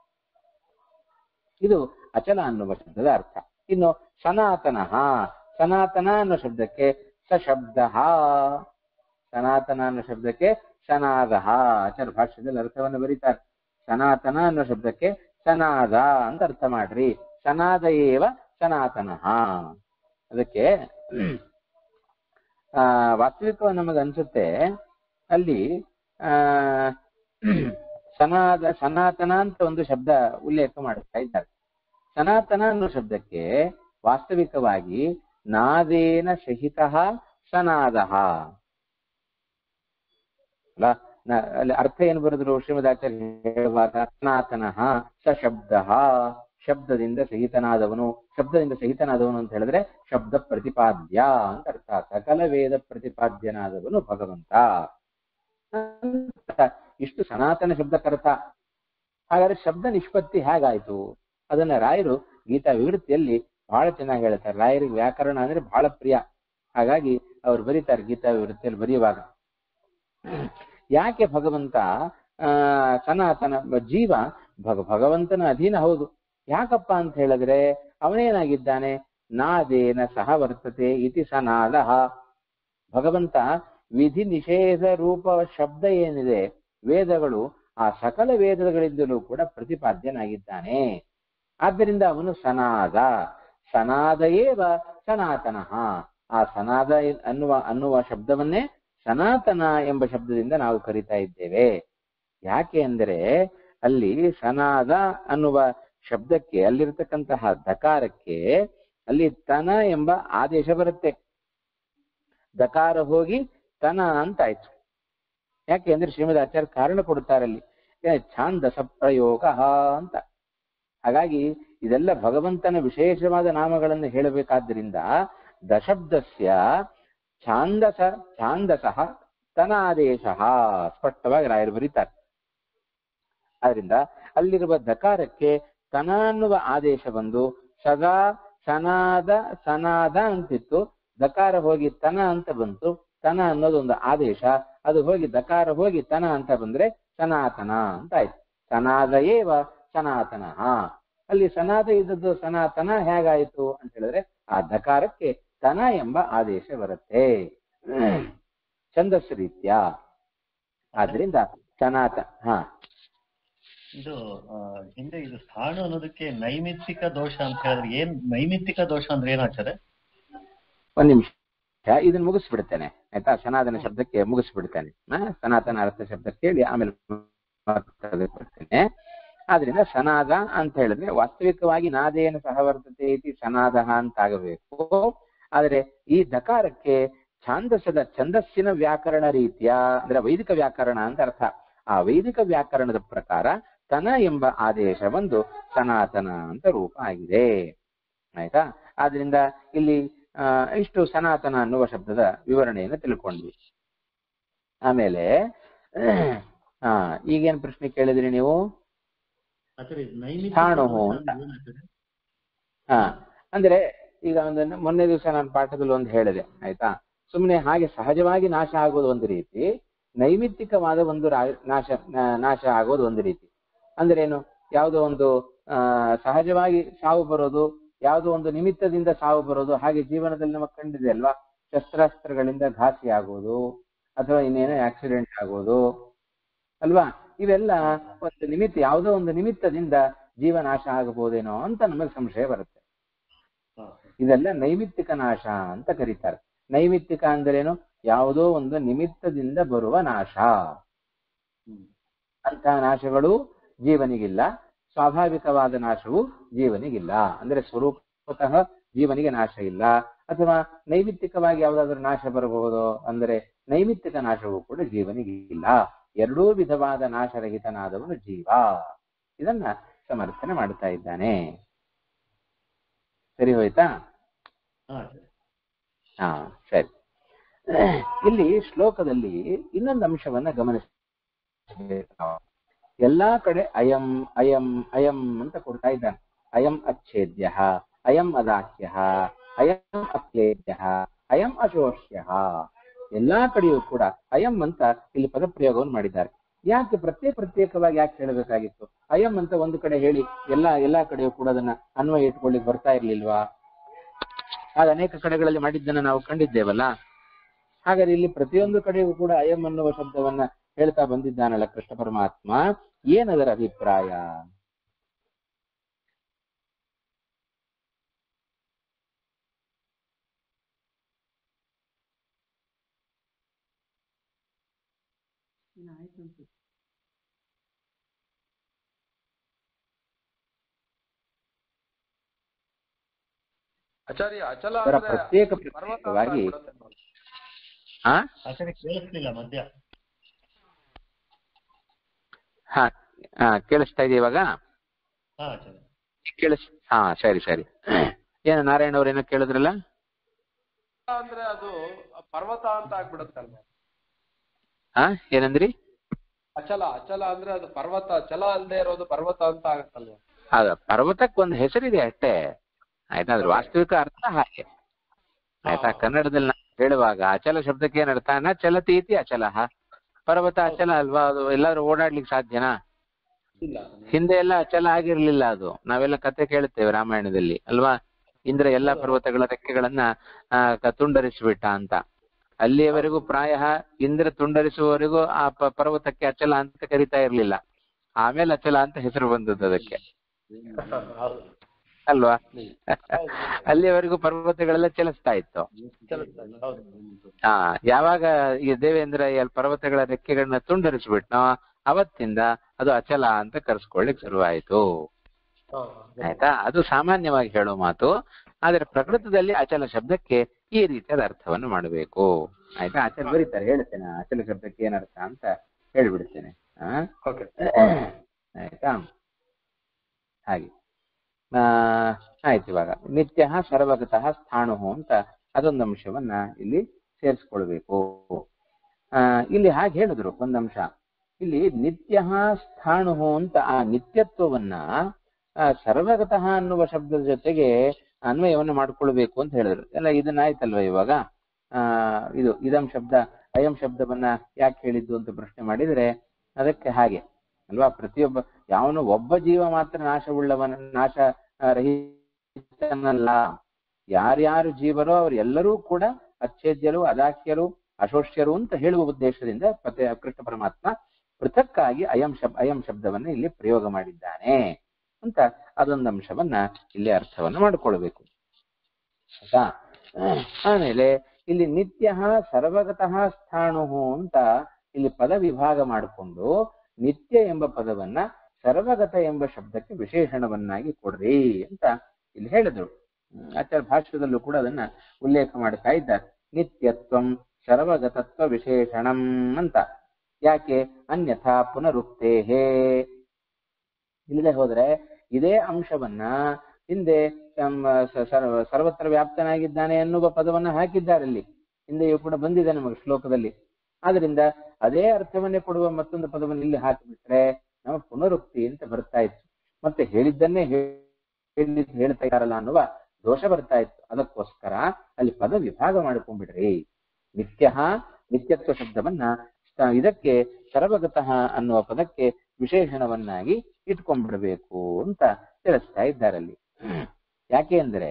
ಇದು ಅಚಲ ಅನ್ನುವ ಶಬ್ದದ ಅರ್ಥ ಇನ್ನು ಸನಾತನಃ ಸನಾತನ ಅನ್ನೋ ಶಬ್ದಕ್ಕೆ ಸಶಬ್ದ ಸನಾತನ ಅನ್ನೋ ಶಬ್ದಕ್ಕೆ ಸನಾದ ಆಚಾರ ಭಾಷ್ಯದಲ್ಲಿ ಅರ್ಥವನ್ನು ಬರೀತಾರೆ ಸನಾತನ ಅನ್ನೋ ಶಬ್ದಕ್ಕೆ ಸನಾದ ಅಂತ ಅರ್ಥ ಮಾಡ್ರಿ ಸನಾದ ಏವ ಸನಾತನಃ ಅದಕ್ಕೆ ಆ ವಾಸ್ತವಿಕವಾಗಿ ನಮಗೆ ಅನ್ಸುತ್ತೆ ಅಲ್ಲಿ ಆ ಸನಾದ ಸನಾತನ ಅಂತ ಒಂದು ಶಬ್ದ ಉಲ್ಲೇಖ ಮಾಡ್ತಾ ಇದ್ದಾರೆ ಸನಾತನ ಅನ್ನೋ ಶಬ್ದಕ್ಕೆ ವಾಸ್ತವಿಕವಾಗಿ ನಾದೇನ ಸಹಿತ ಸನಾದ ಅಲ್ಲ ನ- ಅಲ್ಲಿ ಅರ್ಥ ಏನು ಬರೆದ್ರು ಶ್ರೀಮದಾಚಾರ್ಯ ಹೇಳುವಾಗ ಸನಾತನ ಸ ಶಬ್ದ ಶಬ್ದದಿಂದ ಸಹಿತನಾದವನು ಶಬ್ದದಿಂದ ಸಹಿತನಾದವನು ಅಂತ ಹೇಳಿದ್ರೆ ಶಬ್ದ ಪ್ರತಿಪಾದ್ಯ ಅಂತ ಅರ್ಥ ಸಕಲ ವೇದ ಪ್ರತಿಪಾದ್ಯನಾದವನು ಭಗವಂತ ಅಂತ ಇಷ್ಟು ಸನಾತನ ಶಬ್ದಕ್ಕರ್ಥ ಹಾಗಾದ್ರೆ ಶಬ್ದ ನಿಷ್ಪತ್ತಿ ಹೇಗಾಯ್ತು ಅದನ್ನ ರಾಯರು ಗೀತಾ ವಿವೃತ್ತಿಯಲ್ಲಿ ಬಹಳ ಚೆನ್ನಾಗಿ ಹೇಳ್ತಾರೆ ರಾಯರಿಗೆ ವ್ಯಾಕರಣ ಅಂದ್ರೆ ಬಹಳ ಪ್ರಿಯ ಹಾಗಾಗಿ ಅವ್ರು ಬರೀತಾರೆ ಗೀತಾ ವಿವೃತ್ತಿಯಲ್ಲಿ ಬರೆಯುವಾಗ ಯಾಕೆ ಭಗವಂತ ಆ ಸನಾತನ ಜೀವ ಭಗ ಭಗವಂತನ ಅಧೀನ ಹೌದು ಯಾಕಪ್ಪ ಅಂತ ಹೇಳಿದ್ರೆ ಅವನೇನಾಗಿದ್ದಾನೆ ನಾದೇನ ಸಹ ವರ್ತತೆ ಇತಿ ಸನಾದ ಭಗವಂತ ವಿಧಿ ನಿಷೇಧ ರೂಪ ಶಬ್ದ ಏನಿದೆ ವೇದಗಳು ಆ ಸಕಲ ವೇದಗಳಿಂದಲೂ ಕೂಡ ಪ್ರತಿಪಾದ್ಯನಾಗಿದ್ದಾನೆ ಆದ್ದರಿಂದ ಅವನು ಸನಾದ ಸನಾದ ಏವ ಸನಾತನಃ ಆ ಸನಾದ ಅನ್ನುವ ಅನ್ನುವ ಶಬ್ದವನ್ನೇ ಸನಾತನ ಎಂಬ ಶಬ್ದದಿಂದ ನಾವು ಕರಿತಾ ಇದ್ದೇವೆ ಯಾಕೆ ಅಂದರೆ ಅಲ್ಲಿ ಸನಾದ ಅನ್ನುವ ಶಬ್ದಕ್ಕೆ ಅಲ್ಲಿರ್ತಕ್ಕಂತಹ ದಕಾರಕ್ಕೆ ಅಲ್ಲಿ ತನ ಎಂಬ ಆದೇಶ ಬರುತ್ತೆ ದಕಾರ ಹೋಗಿ ತನ ಅಂತ ಆಯ್ತು ಯಾಕೆ ಅಂದ್ರೆ ಶ್ರೀಮದ್ ಆಚಾರ್ಯ ಕಾರಣ ಕೊಡ್ತಾರೆ ಅಲ್ಲಿ ಏ, ಛಾಂದಸ ಪ್ರಯೋಗ ಅಂತ ಹಾಗಾಗಿ ಇದೆಲ್ಲ ಭಗವಂತನ ವಿಶೇಷವಾದ ನಾಮಗಳನ್ನು ಹೇಳಬೇಕಾದ್ರಿಂದ ದಶಬ್ದಸ್ಯ ಛಾಂದಸ ಛಾಂದಸಃ ತನಾದೇಶ ಸ್ಪಷ್ಟವಾಗಿ ರಾಯರು ಬರೀತಾರೆ ಆದ್ರಿಂದ ಅಲ್ಲಿರುವ ದಕಾರಕ್ಕೆ ತನ ಅನ್ನುವ ಆದೇಶ ಬಂದು ಸದಾ ಸನಾದ ಸನಾದ ಅಂತಿತ್ತು ದಕಾರ ಹೋಗಿ ತನ ಅಂತ ಬಂತು ತನ ಅನ್ನೋದು ಒಂದು ಆದೇಶ ಅದು ಹೋಗಿ ದಕಾರ ಹೋಗಿ ತನ ಅಂತ ಬಂದ್ರೆ ಸನಾತನ ಅಂತ ಆಯ್ತು ಸನಾದ ಏವ ಸನಾತನ ಅಲ್ಲಿ ಸನಾದ ಇದ್ದದ್ದು ಸನಾತನ ಹೇಗಾಯಿತು ಅಂತ ಹೇಳಿದ್ರೆ ಆ ದಕಾರಕ್ಕೆ ತನ ಎಂಬ ಆದೇಶ ಬರುತ್ತೆ ಛಂದಸ್ ರೀತ್ಯ ಆದ್ರಿಂದ ಸನಾತ ಹಾ ಇದು ಆ, ಹಿಂದೆ ಇದು ಸ್ಥಾಣು ಅನ್ನೋದಕ್ಕೆ ನೈಮಿತ್ತಿಕ ದೋಷ ಅಂತ ಹೇಳಿದ್ರೆ ಏನ್ ನೈಮಿತ್ತಿಕ ದೋಷ ಅಂದ್ರೆ ಏನಾಗ್ತದೆ ಒಂದ್ ನಿಮಿಷ ಇದನ್ನ ಮುಗಿಸ್ಬಿಡ್ತೇನೆ ಆಯ್ತಾ ಸನಾತನ ಶಬ್ದಕ್ಕೆ ಮುಗಿಸ್ಬಿಡ್ತೇನೆ ಆ, ಸನಾತನ ಅರ್ಥ ಶಬ್ದ ಕೇಳಿ ಆಮೇಲೆ ಮಾತಾಡೋದಕ್ಕೆ ಬರ್ತೇನೆ ಆದ್ರಿಂದ ಸನಾದ ಅಂತ ಹೇಳಿದ್ರೆ ವಾಸ್ತವಿಕವಾಗಿ ನಾದೇನ ಸಹವರ್ತತೆ ಇತಿ ಸನಾದ ಅಂತ ಆಗಬೇಕು ಆದ್ರೆ ಈ ದಕಾರಕ್ಕೆ ಛಾಂದಸದ ಛಂದಸ್ಸಿನ ವ್ಯಾಕರಣ ರೀತಿಯ ಅಂದ್ರೆ ವೈದಿಕ ವ್ಯಾಕರಣ ಅಂತ ಅರ್ಥ ಆ ವೈದಿಕ ವ್ಯಾಕರಣದ ಪ್ರಕಾರ ತನ ಎಂಬ ಆದೇಶ ಒಂದು ಸನಾತನ ಅಂತ ರೂಪ ಆಗಿದೆ ಆಯ್ತಾ ಆದ್ರಿಂದ ಇಲ್ಲಿ ಆ, ಇಷ್ಟು ಸನಾತನ ಅನ್ನುವ ಶಬ್ದದ ವಿವರಣೆಯನ್ನು ತಿಳ್ಕೊಂಡ್ವಿ ಆಮೇಲೆ ಆ ಈಗೇನ್ ಪ್ರಶ್ನೆ ಕೇಳಿದ್ರಿ ನೀವು ಆಚಾರ್ಯ ನೈಮಿತ್ತಿಕ ಸ್ಥಾಣು ದೋಷ ಅಂತ. ಅಂದ್ರೆ ಏನಾಗ್ತದೆ ಹಾ ಅಂದ್ರೆ ಈಗ ಒಂದು ಮೊನ್ನೆ ದಿವಸ ನಾನು ಪಾಠದಲ್ಲಿ ಒಂದು ಹೇಳಿದೆ ಆಯ್ತಾ ಸುಮ್ಮನೆ ಹಾಗೆ ಸಹಜವಾಗಿ ನಾಶ ಆಗೋದು ಒಂದು ರೀತಿ ನೈಮಿತ್ತಿಕವಾದ ಒಂದು ರಾ- ನಾಶ ನಾ- ನಾಶ ಆಗೋದು ಒಂದು ರೀತಿ ಅಂದ್ರೆ ಏನು ಯಾವುದೋ ಒಂದು ಆ ಸಹಜವಾಗಿ ಸಾವು ಬರೋದು ಯಾವುದೋ ಒಂದು ನಿಮಿತ್ತದಿಂದ ಸಾವು ಬರೋದು ಹಾಗೆ ಜೀವನದಲ್ಲಿ ನಮಗೆ ಕಂಡಿದೆ ಅಲ್ವಾ ಶಸ್ತ್ರಾಸ್ತ್ರಗಳಿಂದ ಘಾಸಿ ಆಗೋದು ಅಥವಾ ಇನ್ನೇನೋ ಆಕ್ಸಿಡೆಂಟ್ ಆಗೋದು ಅಲ್ವಾ ಇವೆಲ್ಲ ಒಂದು ನಿಮಿತ್ತ ಯಾವುದೋ ಒಂದು ನಿಮಿತ್ತದಿಂದ ಜೀವನಾಶ ಆಗಬಹುದೇನೋ ಅಂತ ನಮಗೆ ಸಂಶಯ ಬರುತ್ತೆ ಹಾ. ಇದೆಲ್ಲ ನೈಮಿತ್ತಿಕ ನಾಶ ಅಂತ ಕರೀತಾರೆ ನೈಮಿತ್ತಿಕ ಅಂದ್ರೇನು ಯಾವುದೋ ಒಂದು ನಿಮಿತ್ತದಿಂದ ಬರುವ ನಾಶ ಹ್ಮ್. ಅಂತಹ ನಾಶಗಳು ಜೀವನಿಗಿಲ್ಲ ಸ್ವಾಭಾವಿಕವಾದ ನಾಶವು ಜೀವನಿಗಿಲ್ಲ ಅಂದ್ರೆ ಸ್ವರೂಪತಃ ಜೀವನಿಗೆ ನಾಶ ಇಲ್ಲ ಅಥವಾ ನೈಮಿತ್ತಿಕವಾಗಿ ಯಾವುದಾದ್ರೂ ನಾಶ ಬರಬಹುದು ಅಂದರೆ ನೈಮಿತ್ತಿಕ ನಾಶವು ಕೂಡ ಜೀವನಿಗೆ ಇಲ್ಲ ಎರಡೂ ವಿಧವಾದ ನಾಶರಹಿತನಾದವನು ಜೀವ ಇದನ್ನ ಸಮರ್ಥನೆ ಮಾಡ್ತಾ ಇದ್ದಾನೆ ಸರಿ ಹೋಯ್ತಾ ಹಾ, ಆಚಾರ್ಯ. ಹಾ ಸರಿ ಇಲ್ಲಿ ಶ್ಲೋಕದಲ್ಲಿ ಇನ್ನೊಂದು ಅಂಶವನ್ನ ಗಮನಿಸಬೇಕು ನಾವು. ಎಲ್ಲಾ ಕಡೆ ಅಯಂ ಅಯಂ ಅಯಂ ಅಂತ ಕೊಡ್ತಾ ಇದ್ದಾನೆ ಅಯಂ ಅಚ್ಛೇದ್ಯ ಅಯಂ ಅದಾಹ್ಯ ಅಯಂ ಅಕ್ಲೇದ್ಯ ಅಯಂ ಅಶೋಷ್ಯ ಎಲ್ಲಾ ಕಡೆಯೂ ಕೂಡ ಅಯಂ ಅಂತ ಇಲ್ಲಿ ಪದಪ್ರಯೋಗವನ್ನು ಮಾಡಿದ್ದಾರೆ ಯಾಕೆ ಪ್ರತ್ಯೇಕ ಪ್ರತ್ಯೇಕವಾಗಿ ಯಾಕೆ ಹೇಳಬೇಕಾಗಿತ್ತು ಅಯಂ ಅಂತ ಒಂದು ಕಡೆ ಹೇಳಿ ಎಲ್ಲಾ ಎಲ್ಲಾ ಕಡೆಯೂ ಕೂಡ ಅದನ್ನ ಅನ್ವಯ ಇಟ್ಕೊಳ್ಳಿಕ್ ಬರ್ತಾ ಇರ್ಲಿಲ್ವಾ ಆಗ ಅನೇಕ ಕಡೆಗಳಲ್ಲಿ ಮಾಡಿದ್ದನ್ನ ನಾವು ಕಂಡಿದ್ದೇವಲ್ಲ ಹಾಗಾದ್ರೆ ಇಲ್ಲಿ ಪ್ರತಿಯೊಂದು ಕಡೆಗೂ ಕೂಡ ಅಯಂ ಅನ್ನುವ ಶಬ್ದವನ್ನ ಹೇಳ್ತಾ ಬಂದಿದ್ದಾನಲ್ಲ ಕೃಷ್ಣ ಪರಮಾತ್ಮ ಏನದರ ಅಭಿಪ್ರಾಯ ಆಚಾರ್ಯ ಅಚಲ ಅದರ ಅಂದ್ರೆ ಪ್ರತ್ಯೇಕ ಪರ್ವತ ಪ್ರತ್ಯೇಕವಾಗಿ ಆಗ್ಬಿಡುತ್ತೆ ನೋಡಿ. ಹಾ ಆಚಾರ್ಯ ಕೇಳಿಸ್ಲಿಲ್ಲ ಮಧ್ಯ ಹಾ ಹಾ ಕೇಳಿಸ್ತಾ ಇದೆ ಇವಾಗ ಹಾ ಆಚಾರ್ಯ ಕೇಳಿಸ್ ಹಾ ಸರಿ ಸರಿ ಏನು ನಾರಾಯಣ ಅವ್ರು ಏನೋ ಕೇಳಿದ್ರಲ್ಲ ಅಂದ್ರೆ ಅದು ಪರ್ವತ ಅಂತ ಆಗ್ಬಿಡುತ್ತಲ್ವ ಹಾ ಏನಂದ್ರಿ ಅಚಲ ಅಚಲ ಅಂದ್ರೆ ಅದು ಪರ್ವತ ಚಲ ಅಲ್ಲದೆ ಇರೋದು ಪರ್ವತ ಅಂತ ಆಗತ್ತಲ್ವ ಅದ ಪರ್ವತಕ್ಕೆ ಒಂದು ಹೆಸರಿದೆ ಅಷ್ಟೇ ಆಯ್ತಾ ಅದ್ರ ವಾಸ್ತವಿಕ ಅರ್ಥ ಹಾಗೆ ಆಯ್ತಾ ಕನ್ನಡದಲ್ಲಿ ನಾವು ಹೇಳುವಾಗ ಅಚಲ ಶಬ್ದಕ್ಕೆ ಏನ್ ಅರ್ಥ ನ ಚಲತಿ ಇತಿ ಅಚಲ ಪರ್ವತ ಅಚಲ ಅಲ್ವಾ ಅದು ಎಲ್ಲಾದ್ರೂ ಓಡಾಡ್ಲಿಕ್ಕೆ ಸಾಧ್ಯನಾ ಇಲ್ಲ ಹಿಂದೆ ಎಲ್ಲ ಅಚಲ ಆಗಿರ್ಲಿಲ್ಲ ಅದು ನಾವೆಲ್ಲ ಕತೆ ಕೇಳುತ್ತೇವೆ ರಾಮಾಯಣದಲ್ಲಿ ಅಲ್ವಾ ಇಂದ್ರ ಎಲ್ಲಾ ಪರ್ವತಗಳ ರೆಕ್ಕೆಗಳನ್ನ ಆ, ಕ- ತುಂಡರಿಸಿಬಿಟ್ಟ ಅಂತ ಅಲ್ಲಿಯವರೆಗೂ ಪ್ರಾಯ ಇಂದ್ರ ತುಂಡರಿಸುವವರೆಗೂ ಆ ಪ- ಪರ್ವತಕ್ಕೆ ಅಚಲ ಅಂತ ಕರಿತಾ ಇರ್ಲಿಲ್ಲ ಆಮೇಲೆ ಅಚಲ ಅಂತ ಹೆಸರು ಬಂದದ್ದು ಅದಕ್ಕೆ ಹೌದು ಅಲ್ವಾ ಅಲ್ಲಿಯವರೆಗೂ ಪರ್ವತಗಳೆಲ್ಲ ಚಲಿಸ್ತಾ ಇತ್ತು ಚಲಿಸ್ತಾ ಇದೆ. ಹೌದು ಹಾ ಯಾವಾಗ ಈ ದೇವೇಂದ್ರ ಈ ಪರ್ವತಗಳ ರೆಕ್ಕೆಗಳನ್ನ ತುಂಡರಿಸ್ಬಿಟ್ನೋ ಅವತ್ತಿಂದ ಅದು ಅಚಲ ಅಂತ ಕರೆಸ್ಕೊಳ್ಳಿಕ್ ಶುರುವಾಯಿತು ಹಾ, ಆಯ್ತಾ ಅದು ಸಾಮಾನ್ಯವಾಗಿ ಹೇಳೋ ಮಾತು ಆದ್ರೆ ಪ್ರಕೃತದಲ್ಲಿ ಅಚಲ ಶಬ್ದಕ್ಕೆ ಈ ರೀತಿಯಾದ ಅರ್ಥವನ್ನು ಮಾಡಬೇಕು ಆಯ್ತಾ ಅಚಲ ಬರೀತಾರೆ ಹೇಳ್ತೇನೆ ಅಚಲ ಶಬ್ದಕ್ಕೆ ಏನರ್ಥ ಅಂತ ಹೇಳ್ಬಿಡ್ತೇನೆ ಹಾ ಓಕೆ ಆಯ್ತಾ ಹಾಗೆ ಆ, ಆಯ್ತು ಇವಾಗ ನಿತ್ಯ ಸರ್ವಗತಃ ಸ್ಥಾಣು ಅಂತ ಅದೊಂದು ಅಂಶವನ್ನ ಇಲ್ಲಿ ಸೇರಿಸ್ಕೊಳ್ಬೇಕು ಆ, ಇಲ್ಲಿ ಹಾಗೆ ಹೇಳಿದ್ರು ಒಂದಂಶ ಇಲ್ಲಿ ನಿತ್ಯ ಸ್ಥಾಣು ಅಂತ ಆ ನಿತ್ಯತ್ವವನ್ನ ಆ, ಸರ್ವಗತಃ ಅನ್ನುವ ಶಬ್ದದ ಜೊತೆಗೆ ಅನ್ವಯವನ್ನು ಮಾಡ್ಕೊಳ್ಬೇಕು ಅಂತ ಹೇಳಿದ್ರು ಎಲ್ಲ ಇದನ್ನ ಆಯ್ತಲ್ವಾ ಇವಾಗ ಆ ಇದು ಇದಂ ಶಬ್ದ ಅಯಂ ಶಬ್ದವನ್ನ ಯಾಕೆ ಹೇಳಿದ್ದು ಅಂತ ಪ್ರಶ್ನೆ ಮಾಡಿದ್ರೆ ಅದಕ್ಕೆ ಹಾಗೆ ಅಲ್ವಾ ಪ್ರತಿಯೊಬ್ಬ ಯಾವನು ಒಬ್ಬ ಜೀವ ಮಾತ್ರ ನಾಶವುಳ್ಳವನ ನಾಶ ಆ, ರಹಿತನಲ್ಲ ಯಾರ್ಯಾರು ಜೀವರೋ ಅವರೆಲ್ಲರೂ ಕೂಡ ಅಚ್ಛೇದ್ಯರು ಅದಾಖ್ಯರು ಅಶೋಷ್ಯರು ಅಂತ ಹೇಳುವ ಉದ್ದೇಶದಿಂದ ಪ್ರತಿ ಕೃಷ್ಣ ಪರಮಾತ್ಮ ಪೃಥಕ್ಕಾಗಿ ಅಯಂ ಶಬ್ ಅಯಂ ಶಬ್ದವನ್ನ ಇಲ್ಲಿ ಪ್ರಯೋಗ ಮಾಡಿದ್ದಾನೆ ಅಂತ ಅದೊಂದು ಅಂಶವನ್ನ ಇಲ್ಲಿ ಅರ್ಥವನ್ನು ಮಾಡಿಕೊಳ್ಬೇಕು ಆಯ್ತಾ ಆಮೇಲೆ ಇಲ್ಲಿ ನಿತ್ಯ ಸರ್ವಗತಃ ಸ್ಥಾಣು ಅಂತ ಇಲ್ಲಿ ಪದ ವಿಭಾಗ ಮಾಡಿಕೊಂಡು ನಿತ್ಯ ಎಂಬ ಪದವನ್ನ ಸರ್ವಗತ ಎಂಬ ಶಬ್ದಕ್ಕೆ ವಿಶೇಷಣವನ್ನಾಗಿ ಕೊಡ್ರಿ ಅಂತ ಇಲ್ಲಿ ಹೇಳಿದ್ರು ಹ್ಮ್, ಆಚಾರ್ಯ ಭಾಷ್ಯದಲ್ಲೂ ಕೂಡ ಅದನ್ನ ಉಲ್ಲೇಖ ಮಾಡ್ತಾ ಇದ್ದಾರೆ ನಿತ್ಯತ್ವಂ ಸರ್ವಗತತ್ವ ವಿಶೇಷಣಂ ಅಂತ ಯಾಕೆ ಅನ್ಯಥಾ ಪುನರುಕ್ತೇಹೇ ಇಲ್ಲದೆ ಹೋದ್ರೆ ಇದೇ ಅಂಶವನ್ನ ಹಿಂದೆ ತಮ್ಮ ಸ- ಸರ್ವ- ಸರ್ವತ್ರ ವ್ಯಾಪ್ತನಾಗಿದ್ದಾನೆ ಎನ್ನುವ ಪದವನ್ನ ಹಾಕಿದ್ದಾರೆ ಇಲ್ಲಿ ಹಿಂದೆಯೂ ಕೂಡ ಬಂದಿದೆ ನಮಗೆ ಶ್ಲೋಕದಲ್ಲಿ ಆದ್ರಿಂದ ಅದೇ ಅರ್ಥವನ್ನೇ ಕೊಡುವ ಮತ್ತೊಂದು ಪದವನ್ನು ಇಲ್ಲಿ ಹಾಕಿಬಿಟ್ರೆ ನಮ್ಮ ಪುನರುಕ್ತಿ ಅಂತ ಬರ್ತಾ ಇತ್ತು ಮತ್ತೆ ಹೇಳಿದ್ದನ್ನೇ ಹೇಳಿ ಹೇಳ್ತಾ ಇದ್ದಾರಲ್ಲ ಅನ್ನುವ ದೋಷ ಬರ್ತಾ ಇತ್ತು ಅದಕ್ಕೋಸ್ಕರ ಅಲ್ಲಿ ಪದ ವಿಭಾಗ ಮಾಡ್ಕೊಂಡ್ಬಿಡ್ರಿ ನಿತ್ಯ ನಿತ್ಯತ್ವ ಶಬ್ದವನ್ನ ಸ- ಇದಕ್ಕೆ ಸರ್ವಗತಃ ಅನ್ನುವ ಪದಕ್ಕೆ ವಿಶೇಷಣವನ್ನಾಗಿ ಇಟ್ಕೊಂಡ್ಬಿಡ್ಬೇಕು ಅಂತ ತಿಳಿಸ್ತಾ ಇದ್ದಾರೆ ಅಲ್ಲಿ ಯಾಕೆ ಅಂದ್ರೆ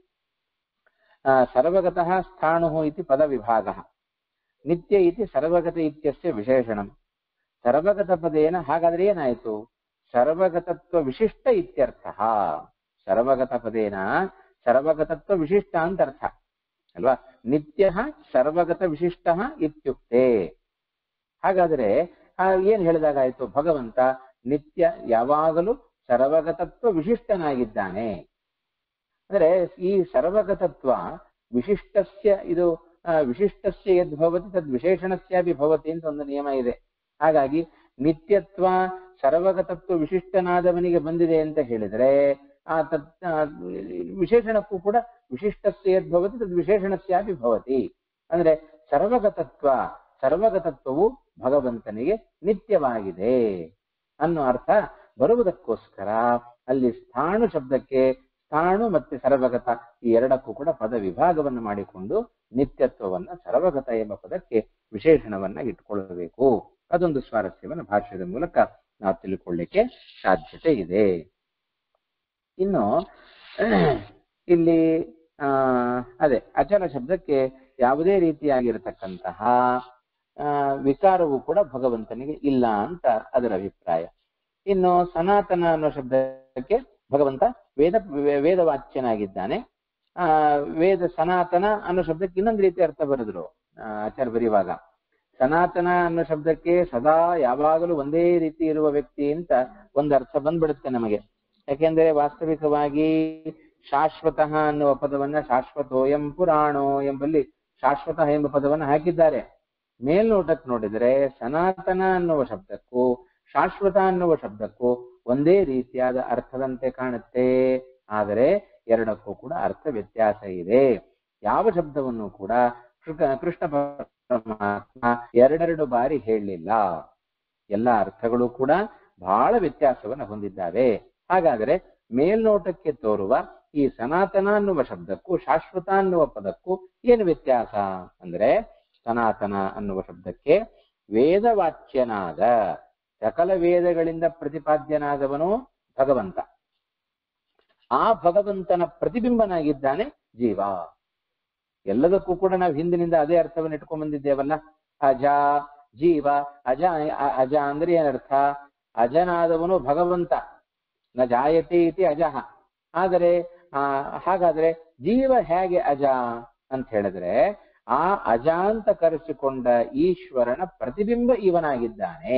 ಆ, ಸರ್ವಗತಃ ಸ್ಥಾಣು ಇತಿ ಪದ ವಿಭಾಗ ನಿತ್ಯ ಇತಿ ಸರ್ವಗತ ಇತ್ಯಸ್ಯ ವಿಶೇಷಣಂ ಸರ್ವಗತ ಪದೇನ ಹಾಗಾದ್ರೆ ಏನಾಯ್ತು ಸರ್ವಗತತ್ವ ವಿಶಿಷ್ಟ ಇತ್ಯರ್ಥ ಸರ್ವಗತ ಪದೇನ ಸರ್ವಗತತ್ವ ವಿಶಿಷ್ಟ ಅಂತ ಅರ್ಥ ಅಲ್ವಾ ನಿತ್ಯ ಸರ್ವಗತ ವಿಶಿಷ್ಟ ಇತ್ಯುಕ್ತೆ ಹಾಗಾದ್ರೆ ಆ ಏನ್ ಹೇಳಿದಾಗಾಯ್ತು ಭಗವಂತ ನಿತ್ಯ ಯಾವಾಗಲೂ ಸರ್ವಗತತ್ವ ವಿಶಿಷ್ಟನಾಗಿದ್ದಾನೆ ಅಂದ್ರೆ ಈ ಸರ್ವಗತತ್ವ ವಿಶಿಷ್ಟಸ್ಯ ಇದು ಆ, ವಿಶಿಷ್ಟಸ್ಯ ಯದ್ಭವತಿ ತದ್ ವಿಶೇಷಣಸ್ಯಾಪಿ ಭವತಿ ಅಂತ ಒಂದು ನಿಯಮ ಇದೆ ಹಾಗಾಗಿ ನಿತ್ಯತ್ವ ಸರ್ವಗತತ್ವ ವಿಶಿಷ್ಟನಾದವನಿಗೆ ಬಂದಿದೆ ಅಂತ ಹೇಳಿದ್ರೆ ಆ ತತ್ ಆ, ವಿಶೇಷಣಕ್ಕೂ ಕೂಡ ವಿಶಿಷ್ಟಸ್ಯ ಯದ್ಭವತಿ ತದ್ ವಿಶೇಷಣಸ್ಯಾಪಿ ಭವತಿ ಅಂದ್ರೆ ಸರ್ವಗತತ್ವ ಸರ್ವಗತತ್ವವು ಭಗವಂತನಿಗೆ ನಿತ್ಯವಾಗಿದೆ ಅನ್ನೋ ಅರ್ಥ ಬರುವುದಕ್ಕೋಸ್ಕರ ಅಲ್ಲಿ ಸ್ಥಾಣು ಶಬ್ದಕ್ಕೆ ಸ್ಥಾಣು ಮತ್ತೆ ಸರ್ವಗತ ಈ ಎರಡಕ್ಕೂ ಕೂಡ ಪದ ವಿಭಾಗವನ್ನು ಮಾಡಿಕೊಂಡು ನಿತ್ಯತ್ವವನ್ನ ಸರ್ವಗತ ಎಂಬ ಪದಕ್ಕೆ ವಿಶೇಷಣವನ್ನ ಇಟ್ಕೊಳ್ಳಬೇಕು ಅದೊಂದು ಸ್ವಾರಸ್ಯವನ್ನು ಭಾಷ್ಯದ ಮೂಲಕ ನಾವು ತಿಳ್ಕೊಳ್ಳಿಕ್ಕೆ ಸಾಧ್ಯತೆ ಇದೆ ಇನ್ನು ಇಲ್ಲಿ ಆ ಅದೇ ಅಚಲ ಶಬ್ದಕ್ಕೆ ಯಾವುದೇ ರೀತಿಯಾಗಿರತಕ್ಕಂತಹ ಆ, ವಿಕಾರವು ಕೂಡ ಭಗವಂತನಿಗೆ ಇಲ್ಲ ಅಂತ ಅದರ ಅಭಿಪ್ರಾಯ ಇನ್ನು ಸನಾತನ ಅನ್ನೋ ಶಬ್ದಕ್ಕೆ ಭಗವಂತ ವೇದ ವೇದವಾಚ್ಯನಾಗಿದ್ದಾನೆ ಆ ವೇದ ಸನಾತನ ಅನ್ನೋ ಶಬ್ದಕ್ಕೆ ಇನ್ನೊಂದು ರೀತಿ ಅರ್ಥ ಬರೆದ್ರು ಆ, ಆಚಾರ್ಯ ಬರೆಯುವಾಗ ಸನಾತನ ಅನ್ನೋ ಶಬ್ದಕ್ಕೆ ಸದಾ ಯಾವಾಗಲೂ ಒಂದೇ ರೀತಿ ಇರುವ ವ್ಯಕ್ತಿ ಅಂತ ಒಂದು ಅರ್ಥ ಬಂದ್ಬಿಡುತ್ತೆ ನಮಗೆ ಯಾಕೆಂದ್ರೆ ವಾಸ್ತವಿಕವಾಗಿ ಶಾಶ್ವತಃ ಅನ್ನುವ ಪದವನ್ನ ಶಾಶ್ವತೋಯಂ ಪುರಾಣೋ ಎಂಬಲ್ಲಿ ಶಾಶ್ವತ ಎಂಬ ಪದವನ್ನ ಹಾಕಿದ್ದಾರೆ ಮೇಲ್ನೋಟಕ್ಕೆ ನೋಡಿದ್ರೆ ಸನಾತನ ಅನ್ನುವ ಶಬ್ದಕ್ಕೂ ಶಾಶ್ವತ ಅನ್ನುವ ಶಬ್ದಕ್ಕೂ ಒಂದೇ ರೀತಿಯಾದ ಅರ್ಥದಂತೆ ಕಾಣುತ್ತೆ ಆದರೆ ಎರಡಕ್ಕೂ ಕೂಡ ಅರ್ಥ ವ್ಯತ್ಯಾಸ ಇದೆ ಯಾವ ಶಬ್ದವನ್ನು ಕೂಡ ಕೃ- ಕೃಷ್ಣ ಪರಮಾತ್ಮ ಎರಡೆರಡು ಬಾರಿ ಹೇಳಲಿಲ್ಲ ಎಲ್ಲ ಅರ್ಥಗಳು ಕೂಡ ಬಹಳ ವ್ಯತ್ಯಾಸವನ್ನು ಹೊಂದಿದ್ದಾವೆ ಹಾಗಾದರೆ ಮೇಲ್ನೋಟಕ್ಕೆ ತೋರುವ ಈ ಸನಾತನ ಅನ್ನುವ ಶಬ್ದಕ್ಕೂ ಶಾಶ್ವತ ಅನ್ನುವ ಪದಕ್ಕೂ ಏನು ವ್ಯತ್ಯಾಸ ಅಂದ್ರೆ ಸನಾತನ ಅನ್ನುವ ಶಬ್ದಕ್ಕೆ ವೇದವಾಚ್ಯನಾದ ಸಕಲ ವೇದಗಳಿಂದ ಪ್ರತಿಪಾದ್ಯನಾದವನು ಭಗವಂತ ಆ ಭಗವಂತನ ಪ್ರತಿಬಿಂಬನಾಗಿದ್ದಾನೆ ಜೀವ ಎಲ್ಲದಕ್ಕೂ ಕೂಡ ನಾವು ಹಿಂದಿನಿಂದ ಅದೇ ಅರ್ಥವನ್ನು ಇಟ್ಕೊಂಡ್ ಬಂದಿದ್ದೇವಲ್ಲ ಅಜ ಜೀವ ಅಜ ಅ- ಅಜ ಅಂದ್ರೆ ಏನರ್ಥ ಅಜನಾದವನು ಭಗವಂತ ನ ಜಾಯತೆ ಇತಿ ಅಜಃ ಆದರೆ ಆ ಹಾಗಾದ್ರೆ ಜೀವ ಹೇಗೆ ಅಜ ಅಂತ ಹೇಳಿದ್ರೆ ಆ ಅಜ ಅಂತ ಕರೆಸಿಕೊಂಡ ಈಶ್ವರನ ಪ್ರತಿಬಿಂಬ ಇವನಾಗಿದ್ದಾನೆ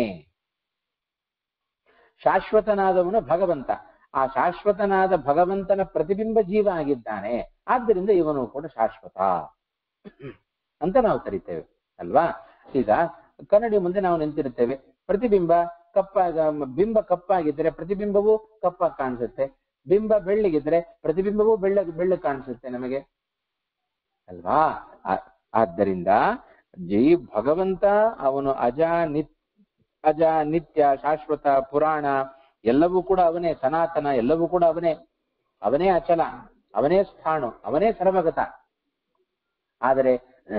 ಶಾಶ್ವತನಾದವನು ಭಗವಂತ ಆ ಶಾಶ್ವತನಾದ ಭಗವಂತನ ಪ್ರತಿಬಿಂಬ ಜೀವ ಆಗಿದ್ದಾನೆ ಆದ್ದರಿಂದ ಇವನು ಕೂಡ ಶಾಶ್ವತ ಅಂತ ನಾವು ಕರಿತೇವೆ ಅಲ್ವಾ ಈಗ ಕನ್ನಡಿ ಮುಂದೆ ನಾವು ನಿಂತಿರುತ್ತೇವೆ ಪ್ರತಿಬಿಂಬ ಕಪ್ಪಾಗ ಬಿಂಬ ಕಪ್ಪಾಗಿದ್ರೆ ಪ್ರತಿಬಿಂಬವು ಕಪ್ಪಾಗಿ ಕಾಣಿಸುತ್ತೆ ಬಿಂಬ ಬೆಳ್ಳಿಗಿದ್ರೆ ಪ್ರತಿಬಿಂಬವು ಬೆಳ್ಳ ಬೆಳ್ಳ ಕಾಣಿಸುತ್ತೆ ನಮಗೆ ಅಲ್ವಾ ಆ- ಆದ್ದರಿಂದ ಜೀ ಭಗವಂತ ಅವನು ಅಜ ನಿತ್ ಅಜ ನಿತ್ಯ ಶಾಶ್ವತ ಪುರಾಣ ಎಲ್ಲವೂ ಕೂಡ ಅವನೇ ಸನಾತನ ಎಲ್ಲವೂ ಕೂಡ ಅವನೇ ಅವನೇ ಅಚಲ ಅವನೇ ಸ್ಥಾಣು ಅವನೇ ಸರ್ವಗತ ಆದರೆ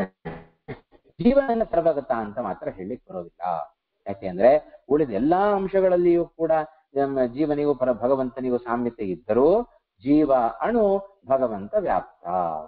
ಜೀವನ ಸರ್ವಗತ ಅಂತ ಮಾತ್ರ ಹೇಳಲಿಕ್ಕೆ ಬರೋದಿಲ್ಲ ಯಾಕೆಂದ್ರೆ ಉಳಿದ ಎಲ್ಲಾ ಅಂಶಗಳಲ್ಲಿಯೂ ಕೂಡ ನಮ್ಮ ಜೀವನಿಗೂ ಪರ ಭಗವಂತನಿಗೂ ಸಾಮ್ಯತೆ ಇದ್ದರೂ ಜೀವ ಅಣು ಭಗವಂತ ವ್ಯಾಪ್ತ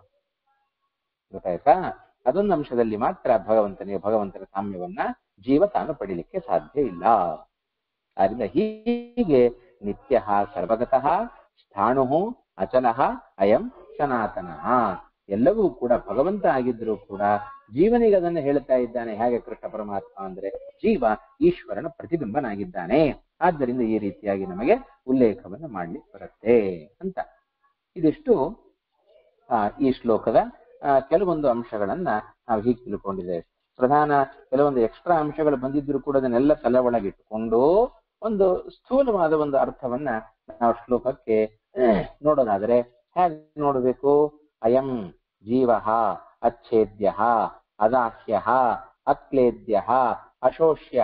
ಗೊತ್ತಾಯ್ತಾ ಅದೊಂದು ಅಂಶದಲ್ಲಿ ಮಾತ್ರ ಭಗವಂತನಿಗೆ ಭಗವಂತನ ಸಾಮ್ಯವನ್ನ ಜೀವ ತಾನು ಪಡಿಲಿಕ್ಕೆ ಸಾಧ್ಯ ಇಲ್ಲ ಆದ್ರಿಂದ ಹೀಗೆ ನಿತ್ಯ ಸರ್ವಗತಃ ಸ್ಥಾಣು ಅಚಲಃ ಅಯಂ ಸನಾತನಃ ಎಲ್ಲವೂ ಕೂಡ ಭಗವಂತ ಆಗಿದ್ರೂ ಕೂಡ ಜೀವನಿಗೆ ಅದನ್ನು ಹೇಳ್ತಾ ಇದ್ದಾನೆ ಹೇಗೆ ಕೃಷ್ಣ ಪರಮಾತ್ಮ ಅಂದ್ರೆ ಜೀವ ಈಶ್ವರನ ಪ್ರತಿಬಿಂಬನಾಗಿದ್ದಾನೆ ಆದ್ದರಿಂದ ಈ ರೀತಿಯಾಗಿ ನಮಗೆ ಉಲ್ಲೇಖವನ್ನು ಮಾಡ್ಲಿಕ್ಕೆ ಬರುತ್ತೆ ಅಂತ ಇದಿಷ್ಟು ಆ, ಈ ಶ್ಲೋಕದ ಆ, ಕೆಲವೊಂದು ಅಂಶಗಳನ್ನ ನಾವು ಹೀಗೆ ತಿಳ್ಕೊಂಡಿದ್ದೇವೆ ಪ್ರಧಾನ ಕೆಲವೊಂದು ಎಕ್ಸ್ಟ್ರಾ ಅಂಶಗಳು ಬಂದಿದ್ರು ಕೂಡ ಅದನ್ನೆಲ್ಲ ತಲೆ ಒಳಗಿಟ್ಟುಕೊಂಡು ಒಂದು ಸ್ಥೂಲವಾದ ಒಂದು ಅರ್ಥವನ್ನ ನಾವು ಶ್ಲೋಕಕ್ಕೆ ಅಹ್, ನೋಡೋದಾದ್ರೆ ಹೇಗೆ ನೋಡಬೇಕು ಅಯಂ ಜೀವ ಅಚ್ಛೇದ್ಯ ಅದಾಹ್ಯ ಅಕ್ಲೇದ್ಯ ಅಶೋಷ್ಯ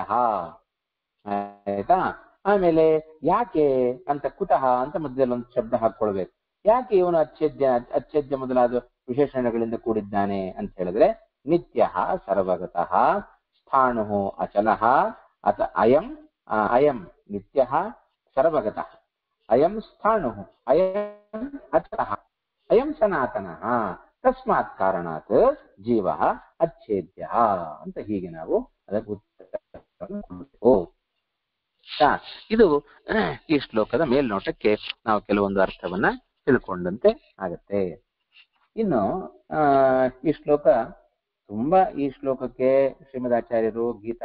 ಆಯ್ತಾ ಆಮೇಲೆ ಯಾಕೆ ಅಂತ ಕುತಃ ಅಂತ ಮಧ್ಯದಲ್ಲಿ ಒಂದು ಶಬ್ದ ಹಾಕೊಳ್ಬೇಕು ಯಾಕೆ ಇವನು ಅಚ್ಛೇದ್ಯ ಅಚ್ಛೇದ್ಯ ಮೊದಲಾದ ವಿಶೇಷಣಗಳಿಂದ ಕೂಡಿದ್ದಾನೆ ಅಂತ ಹೇಳಿದ್ರೆ ನಿತ್ಯ ಸರ್ವಗತಃ ಸ್ಥಾಣು ಅಚಲಃ ಅತ ಅಯಂ ಆ, ಅಯಂ ನಿತ್ಯ ಸರ್ವಗತಃ ಅಯಂ ಸ್ಥಾಣು ಅಯಂ ಅಚಲಃ ಅಯಂ ಸನಾತನಃ ತಸ್ಮಾತ್ ಕಾರಣಾತ್ ಜೀವ ಅಚ್ಛೇದ್ಯ ಅಂತ ಹೀಗೆ ನಾವು ಅದಕ್ಕೆ ಉತ್ತರವನ್ನು ಕೊಡಬೇಕು ಆಯ್ತಾ? ಇದು ಅಹ್, ಈ ಶ್ಲೋಕದ ಮೇಲ್ನೋಟಕ್ಕೆ ನಾವು ಕೆಲವೊಂದು ಅರ್ಥವನ್ನ ತಿಳ್ಕೊಂಡಂತೆ ಆಗತ್ತೆ ಇನ್ನು ಆ ಈ ಶ್ಲೋಕ ತುಂಬಾ ಈ ಶ್ಲೋಕಕ್ಕೆ ಶ್ರೀಮದಾಚಾರ್ಯರು ಗೀತಾ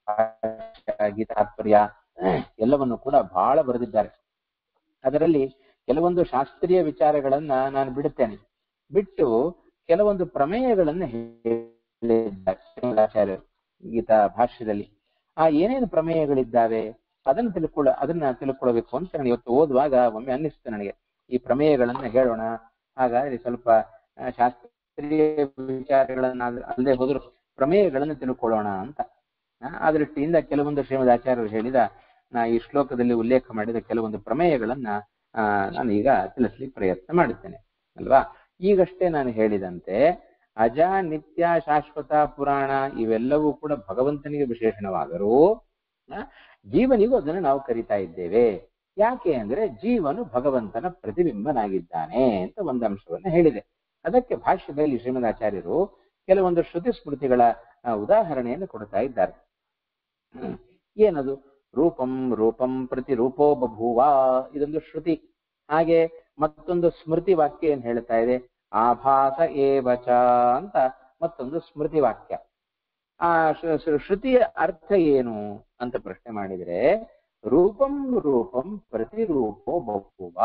ಭಾಷ್ಯ, ಗೀತಾತ್ಪರ್ಯ ಅಹ್, ಎಲ್ಲವನ್ನು ಕೂಡ ಬಹಳ ಬರೆದಿದ್ದಾರೆ ಅದರಲ್ಲಿ ಕೆಲವೊಂದು ಶಾಸ್ತ್ರೀಯ ವಿಚಾರಗಳನ್ನ ನಾನು ಬಿಡುತ್ತೇನೆ ಬಿಟ್ಟು ಕೆಲವೊಂದು ಪ್ರಮೇಯಗಳನ್ನು ಹೇಳಿದ್ದಾರೆ ಶ್ರೀಮದಾಚಾರ್ಯರು ಗೀತಾ ಭಾಷ್ಯದಲ್ಲಿ ಆ ಏನೇನು ಪ್ರಮೇಯಗಳಿದ್ದಾವೆ ಅದನ್ನು ತಿಳ್ಕೊಳ್ಳ ಅದನ್ನ ತಿಳ್ಕೊಳ್ಬೇಕು ಅಂತ ನಾನು ಇವತ್ತು ಓದುವಾಗ ಒಮ್ಮೆ ಅನ್ನಿಸ್ತು ನನಗೆ ಈ ಪ್ರಮೇಯಗಳನ್ನ ಹೇಳೋಣ ಹಾಗಾದ್ರೆ ಸ್ವಲ್ಪ ಆ, ಶಾಸ್ತ್ರೀಯ ವಿಚಾರಗಳನ್ನ ಅಲ್ಲದೆ ಹೋದ್ರು ಪ್ರಮೇಯಗಳನ್ನು ತಿಳ್ಕೊಳ್ಳೋಣ ಅಂತ ಆ, ಆ ದೃಷ್ಟಿಯಿಂದ ಕೆಲವೊಂದು ಶ್ರೀಮದ್ ಆಚಾರ್ಯರು ಹೇಳಿದ ನಾ ಈ ಶ್ಲೋಕದಲ್ಲಿ ಉಲ್ಲೇಖ ಮಾಡಿದ ಕೆಲವೊಂದು ಪ್ರಮೇಯಗಳನ್ನ ಆ, ನಾನು ಈಗ ತಿಳಿಸ್ಲಿಕ್ಕೆ ಪ್ರಯತ್ನ ಮಾಡುತ್ತೇನೆ ಅಲ್ವಾ ಈಗಷ್ಟೇ ನಾನು ಹೇಳಿದಂತೆ ಅಜ ನಿತ್ಯ ಶಾಶ್ವತ ಪುರಾಣ ಇವೆಲ್ಲವೂ ಕೂಡ ಭಗವಂತನಿಗೆ ವಿಶೇಷಣವಾದರೂ ಆ, ಜೀವನಿಗೂ ಅದನ್ನು ನಾವು ಕರಿತಾ ಇದ್ದೇವೆ ಯಾಕೆ ಅಂದ್ರೆ ಜೀವನು ಭಗವಂತನ ಪ್ರತಿಬಿಂಬನಾಗಿದ್ದಾನೆ ಅಂತ ಒಂದು ಅಂಶವನ್ನ ಹೇಳಿದೆ ಅದಕ್ಕೆ ಭಾಷ್ಯದಲ್ಲಿ ಶ್ರೀಮದಾಚಾರ್ಯರು ಕೆಲವೊಂದು ಶ್ರುತಿ ಸ್ಮೃತಿಗಳ ಆ, ಉದಾಹರಣೆಯನ್ನು ಕೊಡ್ತಾ ಇದ್ದಾರೆ ಹ್ಮ್. ಏನದು ರೂಪಂ ರೂಪಂ ಪ್ರತಿ ರೂಪೋ ಬಭೂವ ಇದೊಂದು ಶ್ರುತಿ ಹಾಗೆ ಮತ್ತೊಂದು ಸ್ಮೃತಿ ವಾಕ್ಯ ಏನ್ ಹೇಳ್ತಾ ಇದೆ ಆಭಾಸ ಏವಚ ಅಂತ ಮತ್ತೊಂದು ಸ್ಮೃತಿ ವಾಕ್ಯ ಆ ಶ್ರು- ಶ್ರು- ಶ್ರುತಿಯ ಅರ್ಥ ಏನು ಅಂತ ಪ್ರಶ್ನೆ ಮಾಡಿದ್ರೆ ರೂಪಂ ರೂಪಂ ಪ್ರತಿರೂಪೋ ಬಭೂವ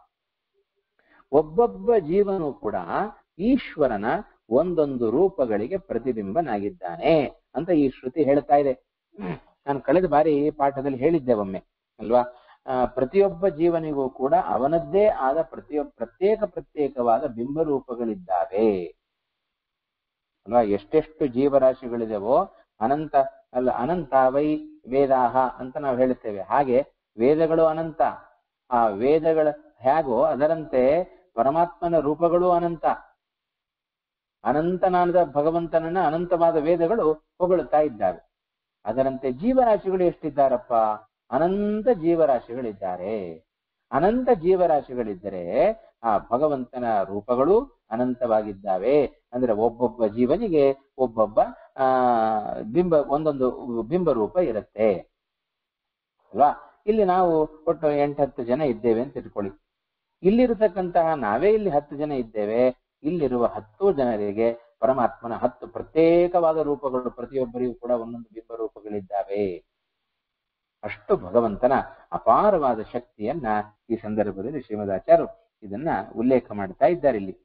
ಒಬ್ಬೊಬ್ಬ ಜೀವನು ಕೂಡ ಈಶ್ವರನ ಒಂದೊಂದು ರೂಪಗಳಿಗೆ ಪ್ರತಿಬಿಂಬನಾಗಿದ್ದಾನೆ ಅಂತ ಈ ಶ್ರುತಿ ಹೇಳ್ತಾ ಇದೆ ನಾನು ಕಳೆದ ಬಾರಿ ಪಾಠದಲ್ಲಿ ಹೇಳಿದ್ದೆ ಒಮ್ಮೆ ಅಲ್ವಾ ಆ, ಪ್ರತಿಯೊಬ್ಬ ಜೀವನಿಗೂ ಕೂಡ ಅವನದ್ದೇ ಆದ ಪ್ರತಿಯೊಬ್ಬ ಪ್ರತ್ಯೇಕ ಪ್ರತ್ಯೇಕವಾದ ಬಿಂಬರೂಪಗಳಿದ್ದಾವೆ ಅಲ್ವಾ ಎಷ್ಟೆಷ್ಟು ಜೀವರಾಶಿಗಳಿದೆವೋ ಅನಂತ ಅಲ್ಲ ಅನಂತ ವೈ ವೇದಾಹ ಅಂತ ನಾವು ಹೇಳುತ್ತೇವೆ ಹಾಗೆ ವೇದಗಳು ಅನಂತ ಆ ವೇದಗಳ ಹೇಗೋ ಅದರಂತೆ ಪರಮಾತ್ಮನ ರೂಪಗಳು ಅನಂತ ಅನಂತನಾದ ಭಗವಂತನನ್ನ ಅನಂತವಾದ ವೇದಗಳು ಹೊಗಳುತ್ತಾ ಇದ್ದಾವೆ ಅದರಂತೆ ಜೀವರಾಶಿಗಳು ಎಷ್ಟಿದ್ದಾರಪ್ಪ ಅನಂತ ಜೀವರಾಶಿಗಳಿದ್ದಾರೆ ಅನಂತ ಜೀವರಾಶಿಗಳಿದ್ದರೆ ಆ ಭಗವಂತನ ರೂಪಗಳು ಅನಂತವಾಗಿದ್ದಾವೆ ಅಂದ್ರೆ ಒಬ್ಬೊಬ್ಬ ಜೀವನಿಗೆ ಒಬ್ಬೊಬ್ಬ ಆ ಬಿಂಬ ಒಂದೊಂದು ಬಿಂಬ ರೂಪ ಇರುತ್ತೆ ಅಲ್ವಾ ಇಲ್ಲಿ ನಾವು ಒಟ್ಟು ಎಂಟತ್ತು ಜನ ಇದ್ದೇವೆ ಅಂತ ಇಟ್ಕೊಳ್ಳಿ ಇಲ್ಲಿರತಕ್ಕಂತಹ ನಾವೇ ಇಲ್ಲಿ ಹತ್ತು ಜನ ಇದ್ದೇವೆ ಇಲ್ಲಿರುವ ಹತ್ತು ಜನರಿಗೆ ಪರಮಾತ್ಮನ ಹತ್ತು ಪ್ರತ್ಯೇಕವಾದ ರೂಪಗಳು ಪ್ರತಿಯೊಬ್ಬರಿಗೂ ಕೂಡ ಒಂದೊಂದು ಬಿಂಬ ರೂಪಗಳಿದ್ದಾವೆ ಅಷ್ಟು ಭಗವಂತನ ಅಪಾರವಾದ ಶಕ್ತಿಯನ್ನ ಈ ಸಂದರ್ಭದಲ್ಲಿ ಶ್ರೀಮದಾಚಾರ್ಯರು ಇದನ್ನ ಉಲ್ಲೇಖ ಮಾಡ್ತಾ ಇದ್ದಾರೆ ಇಲ್ಲಿ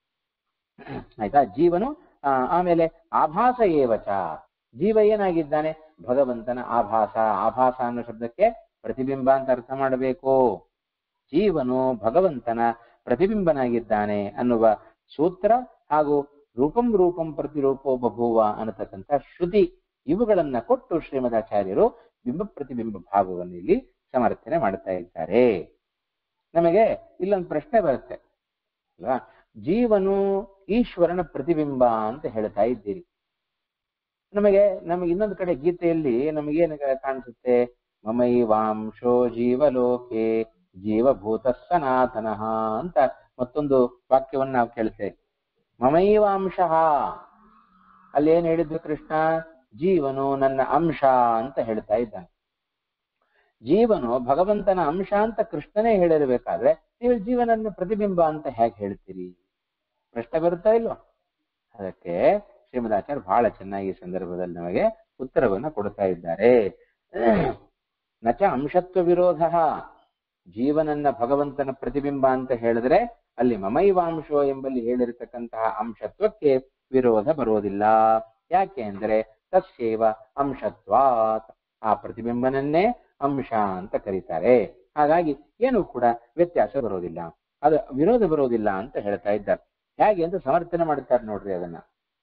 ಆಯ್ತಾ ಜೀವನು ಆ, ಆಮೇಲೆ ಆಭಾಸ ಏವಚ ಜೀವ ಏನಾಗಿದ್ದಾನೆ ಭಗವಂತನ ಆಭಾಸ ಆಭಾಸ ಅನ್ನೋ ಶಬ್ದಕ್ಕೆ ಪ್ರತಿಬಿಂಬ ಅಂತ ಅರ್ಥ ಮಾಡಬೇಕು ಜೀವನು ಭಗವಂತನ ಪ್ರತಿಬಿಂಬನಾಗಿದ್ದಾನೆ ಅನ್ನುವ ಸೂತ್ರ ಹಾಗೂ ರೂಪಂ ರೂಪಂ ಪ್ರತಿರೂಪೋ ಬಭೂವ ಅನ್ನತಕ್ಕಂಥ ಶ್ರುತಿ ಇವುಗಳನ್ನ ಕೊಟ್ಟು ಶ್ರೀಮದಾಚಾರ್ಯರು ಬಿಂಬ ಪ್ರತಿಬಿಂಬ ಭಾವವನ್ನು ಇಲ್ಲಿ ಸಮರ್ಥನೆ ಮಾಡ್ತಾ ಇದ್ದಾರೆ ನಮಗೆ ಇಲ್ಲೊಂದು ಪ್ರಶ್ನೆ ಬರುತ್ತೆ ಅಲ್ವಾ ಜೀವನು ಈಶ್ವರನ ಪ್ರತಿಬಿಂಬ ಅಂತ ಹೇಳ್ತಾ ಇದ್ದೀರಿ ನಮಗೆ ನಮಗೆ ಇನ್ನೊಂದು ಕಡೆ ಗೀತೆಯಲ್ಲಿ ನಮಗೇನು ಕಾಣಿಸುತ್ತೆ ಮಮೈವಾಂಶೋ ಜೀವಲೋಕೆ ಜೀವಭೂತ ಸನಾತನಃ ಅಂತ ಮತ್ತೊಂದು ವಾಕ್ಯವನ್ನ ನಾವು ಕೇಳ್ತೇವೆ ಮಮೈವಾಂಶ ಅಲ್ಲಿ ಏನ್ ಹೇಳಿದ್ದು ಕೃಷ್ಣ ಜೀವನು ನನ್ನ ಅಂಶ ಅಂತ ಹೇಳ್ತಾ ಇದ್ದಾನೆ ಜೀವನು ಭಗವಂತನ ಅಂಶ ಅಂತ ಕೃಷ್ಣನೇ ಹೇಳಿರ್ಬೇಕಾದ್ರೆ ನೀವು ಜೀವನನ್ನ ಪ್ರತಿಬಿಂಬ ಅಂತ ಹೇಗೆ ಹೇಳ್ತೀರಿ ಪ್ರಶ್ನೆ ಬರುತ್ತಾ ಇಲ್ವಾ ಅದಕ್ಕೆ ಶ್ರೀಮದಾಚಾರ್ಯ ಬಹಳ ಚೆನ್ನಾಗಿ ಈ ಸಂದರ್ಭದಲ್ಲಿ ನಮಗೆ ಉತ್ತರವನ್ನ ಕೊಡ್ತಾ ಇದ್ದಾರೆ ನಚ ಅಂಶತ್ವ ವಿರೋಧ ಜೀವನನ್ನ ಭಗವಂತನ ಪ್ರತಿಬಿಂಬ ಅಂತ ಹೇಳಿದ್ರೆ ಅಲ್ಲಿ ಮಮೈವಾಂಶೋ ಎಂಬಲ್ಲಿ ಹೇಳಿರತಕ್ಕಂತಹ ಅಂಶತ್ವಕ್ಕೆ ವಿರೋಧ ಬರುವುದಿಲ್ಲ ಯಾಕೆ ಅಂದ್ರೆ ತತ್ಸೇವ ಅಂಶತ್ವಾತ್ ಆ ಪ್ರತಿಬಿಂಬನನ್ನೇ ಅಂಶ ಅಂತ ಕರೀತಾರೆ ಹಾಗಾಗಿ ಏನು ಕೂಡ ವ್ಯತ್ಯಾಸ ಬರೋದಿಲ್ಲ ಅದು ವಿರೋಧ ಬರೋದಿಲ್ಲ ಅಂತ ಹೇಳ್ತಾ ಇದ್ದಾರೆ ಹೇಗೆ ಅಂತ ಸಮರ್ಥನೆ ಮಾಡ್ತಾರೆ ನೋಡ್ರಿ ಅದನ್ನ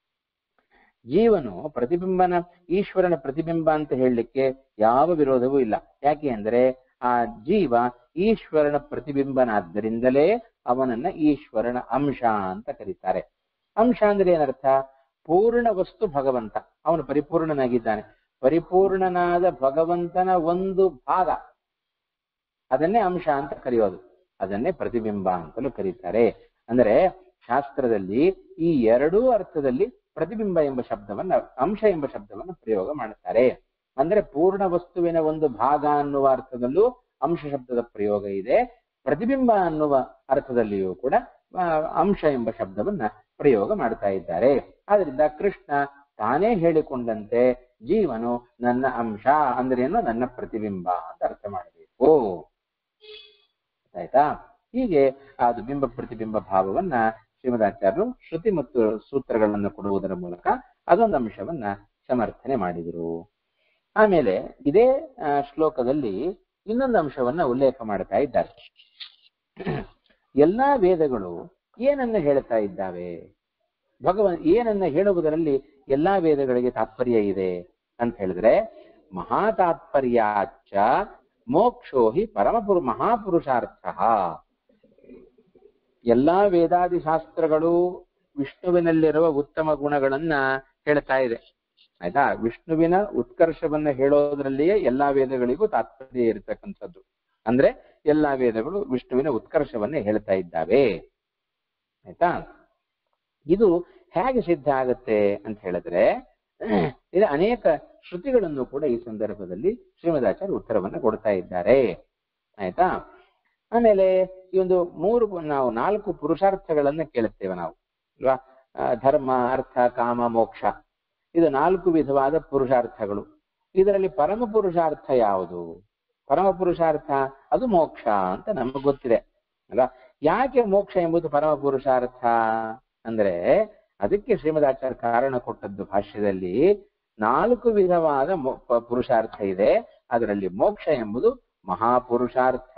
ಜೀವನು ಪ್ರತಿಬಿಂಬನ ಈಶ್ವರನ ಪ್ರತಿಬಿಂಬ ಅಂತ ಹೇಳಲಿಕ್ಕೆ ಯಾವ ವಿರೋಧವೂ ಇಲ್ಲ ಯಾಕೆ ಅಂದ್ರೆ ಆ ಜೀವ ಈಶ್ವರನ ಪ್ರತಿಬಿಂಬನಾದ್ದರಿಂದಲೇ ಅವನನ್ನ ಈಶ್ವರನ ಅಂಶ ಅಂತ ಕರೀತಾರೆ ಅಂಶ ಅಂದ್ರೆ ಏನರ್ಥ ಪೂರ್ಣ ವಸ್ತು ಭಗವಂತ ಅವನು ಪರಿಪೂರ್ಣನಾಗಿದ್ದಾನೆ ಪರಿಪೂರ್ಣನಾದ ಭಗವಂತನ ಒಂದು ಭಾಗ ಅದನ್ನೇ ಅಂಶ ಅಂತ ಕರೆಯೋದು ಅದನ್ನೇ ಪ್ರತಿಬಿಂಬ ಅಂತಲೂ ಕರೀತಾರೆ ಅಂದರೆ ಶಾಸ್ತ್ರದಲ್ಲಿ ಈ ಎರಡೂ ಅರ್ಥದಲ್ಲಿ ಪ್ರತಿಬಿಂಬ ಎಂಬ ಶಬ್ದವನ್ನ ಅಂಶ ಎಂಬ ಶಬ್ದವನ್ನ ಪ್ರಯೋಗ ಮಾಡುತ್ತಾರೆ ಅಂದ್ರೆ ಪೂರ್ಣ ವಸ್ತುವಿನ ಒಂದು ಭಾಗ ಅನ್ನುವ ಅರ್ಥದಲ್ಲೂ ಅಂಶ ಶಬ್ದದ ಪ್ರಯೋಗ ಇದೆ ಪ್ರತಿಬಿಂಬ ಅನ್ನುವ ಅರ್ಥದಲ್ಲಿಯೂ ಕೂಡ ಆ, ಅಂಶ ಎಂಬ ಶಬ್ದವನ್ನ ಪ್ರಯೋಗ ಮಾಡ್ತಾ ಇದ್ದಾರೆ ಆದ್ರಿಂದ ಕೃಷ್ಣ ತಾನೇ ಹೇಳಿಕೊಂಡಂತೆ ಜೀವನು ನನ್ನ ಅಂಶ ಅಂದ್ರೇನು ನನ್ನ ಪ್ರತಿಬಿಂಬ ಅಂತ ಅರ್ಥ ಮಾಡಬೇಕು ಆಯ್ತಾ ಹೀಗೆ ಅದು ಬಿಂಬ ಪ್ರತಿಬಿಂಬ ಭಾವವನ್ನ ಶ್ರೀಮದಾಚಾರ್ಯರು ಶ್ರುತಿ ಮತ್ತು ಸೂತ್ರಗಳನ್ನು ಕೊಡುವುದರ ಮೂಲಕ ಅದೊಂದು ಅಂಶವನ್ನ ಸಮರ್ಥನೆ ಮಾಡಿದರು ಆಮೇಲೆ ಇದೇ ಆ, ಶ್ಲೋಕದಲ್ಲಿ ಇನ್ನೊಂದು ಅಂಶವನ್ನ ಉಲ್ಲೇಖ ಮಾಡ್ತಾ ಇದ್ದಾರೆ ಎಲ್ಲಾ ವೇದಗಳು ಏನನ್ನ ಹೇಳ್ತಾ ಇದ್ದಾವೆ ಭಗವನ್ ಏನನ್ನ ಹೇಳುವುದರಲ್ಲಿ ಎಲ್ಲಾ ವೇದಗಳಿಗೆ ತಾತ್ಪರ್ಯ ಇದೆ ಅಂತ ಹೇಳಿದ್ರೆ ಮಹಾ ತಾತ್ಪರ್ಯಾಚ ಮೋಕ್ಷೋ ಹಿ ಪರಮಪುರು ಮಹಾಪುರುಷಾರ್ಥ ಎಲ್ಲಾ ವೇದಾದಿ ಶಾಸ್ತ್ರಗಳು ವಿಷ್ಣುವಿನಲ್ಲಿರುವ ಉತ್ತಮ ಗುಣಗಳನ್ನ ಹೇಳ್ತಾ ಇದೆ ಆಯ್ತಾ ವಿಷ್ಣುವಿನ ಉತ್ಕರ್ಷವನ್ನ ಹೇಳೋದ್ರಲ್ಲಿಯೇ ಎಲ್ಲಾ ವೇದಗಳಿಗೂ ತಾತ್ಪರ್ಯ ಇರತಕ್ಕಂಥದ್ದು ಅಂದ್ರೆ ಎಲ್ಲಾ ವೇದಗಳು ವಿಷ್ಣುವಿನ ಉತ್ಕರ್ಷವನ್ನೇ ಹೇಳ್ತಾ ಇದ್ದಾವೆ ಆಯ್ತಾ ಇದು ಹೇಗೆ ಸಿದ್ಧ ಆಗತ್ತೆ ಅಂತ ಹೇಳಿದ್ರೆ ಇದು ಅನೇಕ ಶ್ರುತಿಗಳನ್ನು ಕೂಡ ಈ ಸಂದರ್ಭದಲ್ಲಿ ಶ್ರೀಮದಾಚಾರ್ಯ ಉತ್ತರವನ್ನ ಕೊಡ್ತಾ ಇದ್ದಾರೆ ಆಯ್ತಾ ಆಮೇಲೆ ಈ ಒಂದು ಮೂರು ನಾವು ನಾಲ್ಕು ಪುರುಷಾರ್ಥಗಳನ್ನ ಕೇಳುತ್ತೇವೆ ನಾವು ಅಲ್ವಾ ಆ, ಧರ್ಮ ಅರ್ಥ ಕಾಮ ಮೋಕ್ಷ ಇದು ನಾಲ್ಕು ವಿಧವಾದ ಪುರುಷಾರ್ಥಗಳು ಇದರಲ್ಲಿ ಪರಮ ಪುರುಷಾರ್ಥ ಯಾವುದು ಪರಮ ಪುರುಷಾರ್ಥ ಅದು ಮೋಕ್ಷ ಅಂತ ನಮಗೆ ಗೊತ್ತಿದೆ ಅಲ್ವಾ ಯಾಕೆ ಮೋಕ್ಷ ಎಂಬುದು ಪರಮ ಪುರುಷಾರ್ಥ ಅಂದ್ರೆ ಅದಕ್ಕೆ ಶ್ರೀಮದಾಚಾರ್ಯ ಕಾರಣ ಕೊಟ್ಟದ್ದು ಭಾಷ್ಯದಲ್ಲಿ ನಾಲ್ಕು ವಿಧವಾದ ಮೋ- ಪ- ಪುರುಷಾರ್ಥ ಇದೆ ಅದರಲ್ಲಿ ಮೋಕ್ಷ ಎಂಬುದು ಮಹಾಪುರುಷಾರ್ಥ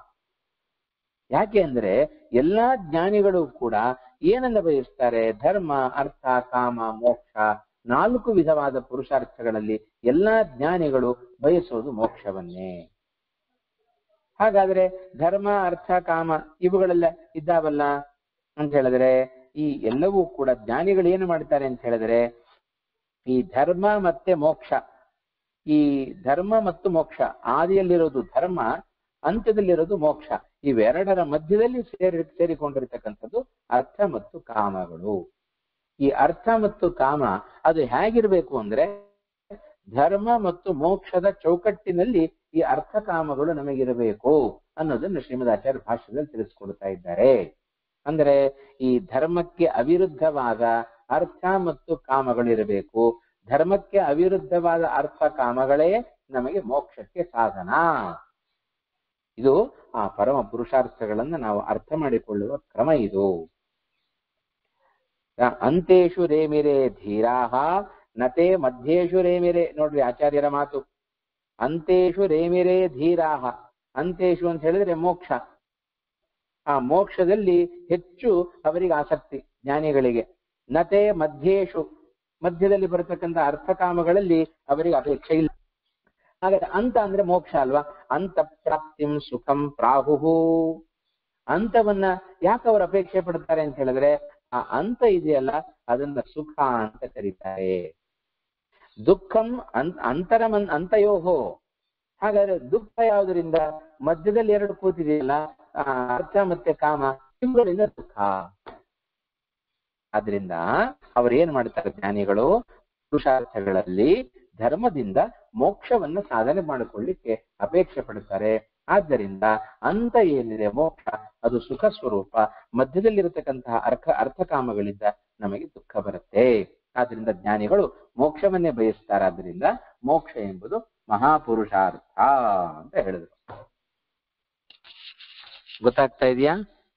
ಯಾಕೆ ಅಂದ್ರೆ ಎಲ್ಲಾ ಜ್ಞಾನಿಗಳು ಕೂಡ ಏನನ್ನ ಬಯಸ್ತಾರೆ ಧರ್ಮ ಅರ್ಥ ಕಾಮ ಮೋಕ್ಷ ನಾಲ್ಕು ವಿಧವಾದ ಪುರುಷಾರ್ಥಗಳಲ್ಲಿ ಎಲ್ಲಾ ಜ್ಞಾನಿಗಳು ಬಯಸೋದು ಮೋಕ್ಷವನ್ನೇ ಹಾಗಾದ್ರೆ ಧರ್ಮ ಅರ್ಥ ಕಾಮ ಇವುಗಳೆಲ್ಲ ಇದ್ದಾವಲ್ಲ ಅಂತ ಹೇಳಿದ್ರೆ ಈ ಎಲ್ಲವೂ ಕೂಡ ಜ್ಞಾನಿಗಳು ಏನು ಮಾಡ್ತಾರೆ ಅಂತ ಹೇಳಿದ್ರೆ ಈ ಧರ್ಮ ಮತ್ತೆ ಮೋಕ್ಷ ಈ ಧರ್ಮ ಮತ್ತು ಮೋಕ್ಷ ಆದಿಯಲ್ಲಿರೋದು ಧರ್ಮ ಅಂತ್ಯದಲ್ಲಿರೋದು ಮೋಕ್ಷ ಇವೆರಡರ ಮಧ್ಯದಲ್ಲಿ ಸೇರಿ ಸೇರಿಕೊಂಡಿರ್ತಕ್ಕಂಥದ್ದು ಅರ್ಥ ಮತ್ತು ಕಾಮಗಳು ಈ ಅರ್ಥ ಮತ್ತು ಕಾಮ ಅದು ಹೇಗಿರ್ಬೇಕು ಅಂದ್ರೆ ಧರ್ಮ ಮತ್ತು ಮೋಕ್ಷದ ಚೌಕಟ್ಟಿನಲ್ಲಿ ಈ ಅರ್ಥ ಕಾಮಗಳು ನಮಗಿರಬೇಕು ಅನ್ನೋದನ್ನು ಶ್ರೀಮದಾಚಾರ್ಯ ಭಾಷ್ಯದಲ್ಲಿ ತಿಳಿಸ್ಕೊಡ್ತಾ ಇದ್ದಾರೆ ಅಂದ್ರೆ ಈ ಧರ್ಮಕ್ಕೆ ಅವಿರುದ್ಧವಾದ ಅರ್ಥ ಮತ್ತು ಕಾಮಗಳಿರಬೇಕು ಧರ್ಮಕ್ಕೆ ಅವಿರುದ್ಧವಾದ ಅರ್ಥ ಕಾಮಗಳೇ ನಮಗೆ ಮೋಕ್ಷಕ್ಕೆ ಸಾಧನ ಇದು ಆ ಪರಮ ಪುರುಷಾರ್ಥಗಳನ್ನ ನಾವು ಅರ್ಥ ಮಾಡಿಕೊಳ್ಳುವ ಕ್ರಮ ಇದು ರ- ಅಂತೇಶು ರೇಮಿರೆ ಧೀರಾಹ ನತೆ ಮಧ್ಯೇಶು ರೇಮಿರೆ ನೋಡ್ರಿ ಆಚಾರ್ಯರ ಮಾತು ಅಂತೇಶು ರೇಮಿರೆ ಧೀರಾಹ ಅಂತೇಶು ಅಂತ ಹೇಳಿದ್ರೆ ಮೋಕ್ಷ ಆ ಮೋಕ್ಷದಲ್ಲಿ ಹೆಚ್ಚು ಅವರಿಗೆ ಆಸಕ್ತಿ ಜ್ಞಾನಿಗಳಿಗೆ ನತೆ ಮಧ್ಯೇಶು ಮಧ್ಯದಲ್ಲಿ ಬರತಕ್ಕಂಥ ಅರ್ಥಕಾಮಗಳಲ್ಲಿ ಅವರಿಗೆ ಅಪೇಕ್ಷೆ ಇಲ್ಲ ಹಾಗಾದ್ರೆ ಅಂತ ಅಂದ್ರೆ ಮೋಕ್ಷ ಅಲ್ವಾ ಅಂತ ಪ್ರಾಪ್ತಿಂ ಸುಖಂ ಪ್ರಾಹುಹು ಅಂತವನ್ನ ಯಾಕೆ ಅವರು ಅಪೇಕ್ಷೆ ಪಡ್ತಾರೆ ಅಂತ ಹೇಳಿದ್ರೆ ಆ ಅಂತ ಇದೆಯಲ್ಲ ಅದನ್ನ ಸುಖ ಅಂತ ಕರೀತಾರೆ ದುಃಖಂ ಅನ್ ಅಂತರಮನ್ ಅಂತಯೋಹೋ ಹಾಗಾದ್ರೆ ದುಃಖ ಯಾವುದರಿಂದ ಮಧ್ಯದಲ್ಲಿ ಎರಡು ಕೂತಿದೆಯಲ್ಲ ಆ, ಅರ್ಥ ಮತ್ತೆ ಕಾಮ ಇವುಗಳಿಂದ ದುಃಖ ಆದ್ರಿಂದ ಅವ್ರು ಏನ್ ಮಾಡ್ತಾರೆ ಜ್ಞಾನಿಗಳು ಪುರುಷಾರ್ಥಗಳಲ್ಲಿ ಧರ್ಮದಿಂದ ಮೋಕ್ಷವನ್ನ ಸಾಧನೆ ಮಾಡಿಕೊಳ್ಳಿಕ್ಕೆ ಅಪೇಕ್ಷೆ ಪಡ್ತಾರೆ ಆದ್ದರಿಂದ ಅಂತ ಏನಿದೆ ಮೋಕ್ಷ ಅದು ಸುಖ ಸ್ವರೂಪ ಮಧ್ಯದಲ್ಲಿರತಕ್ಕಂತಹ ಅರ್ಥ ಅರ್ಥಕಾಮಗಳಿಂದ ನಮಗೆ ದುಃಖ ಬರುತ್ತೆ ಆದ್ರಿಂದ ಜ್ಞಾನಿಗಳು ಮೋಕ್ಷವನ್ನೇ ಬಯಸ್ತಾರಾದ್ರಿಂದ ಮೋಕ್ಷ ಎಂಬುದು ಮಹಾಪುರುಷಾರ್ಥ ಅಂತ ಹೇಳಿದ್ರು ಗೊತ್ತಾಗ್ತಾ ಇದೆಯಾ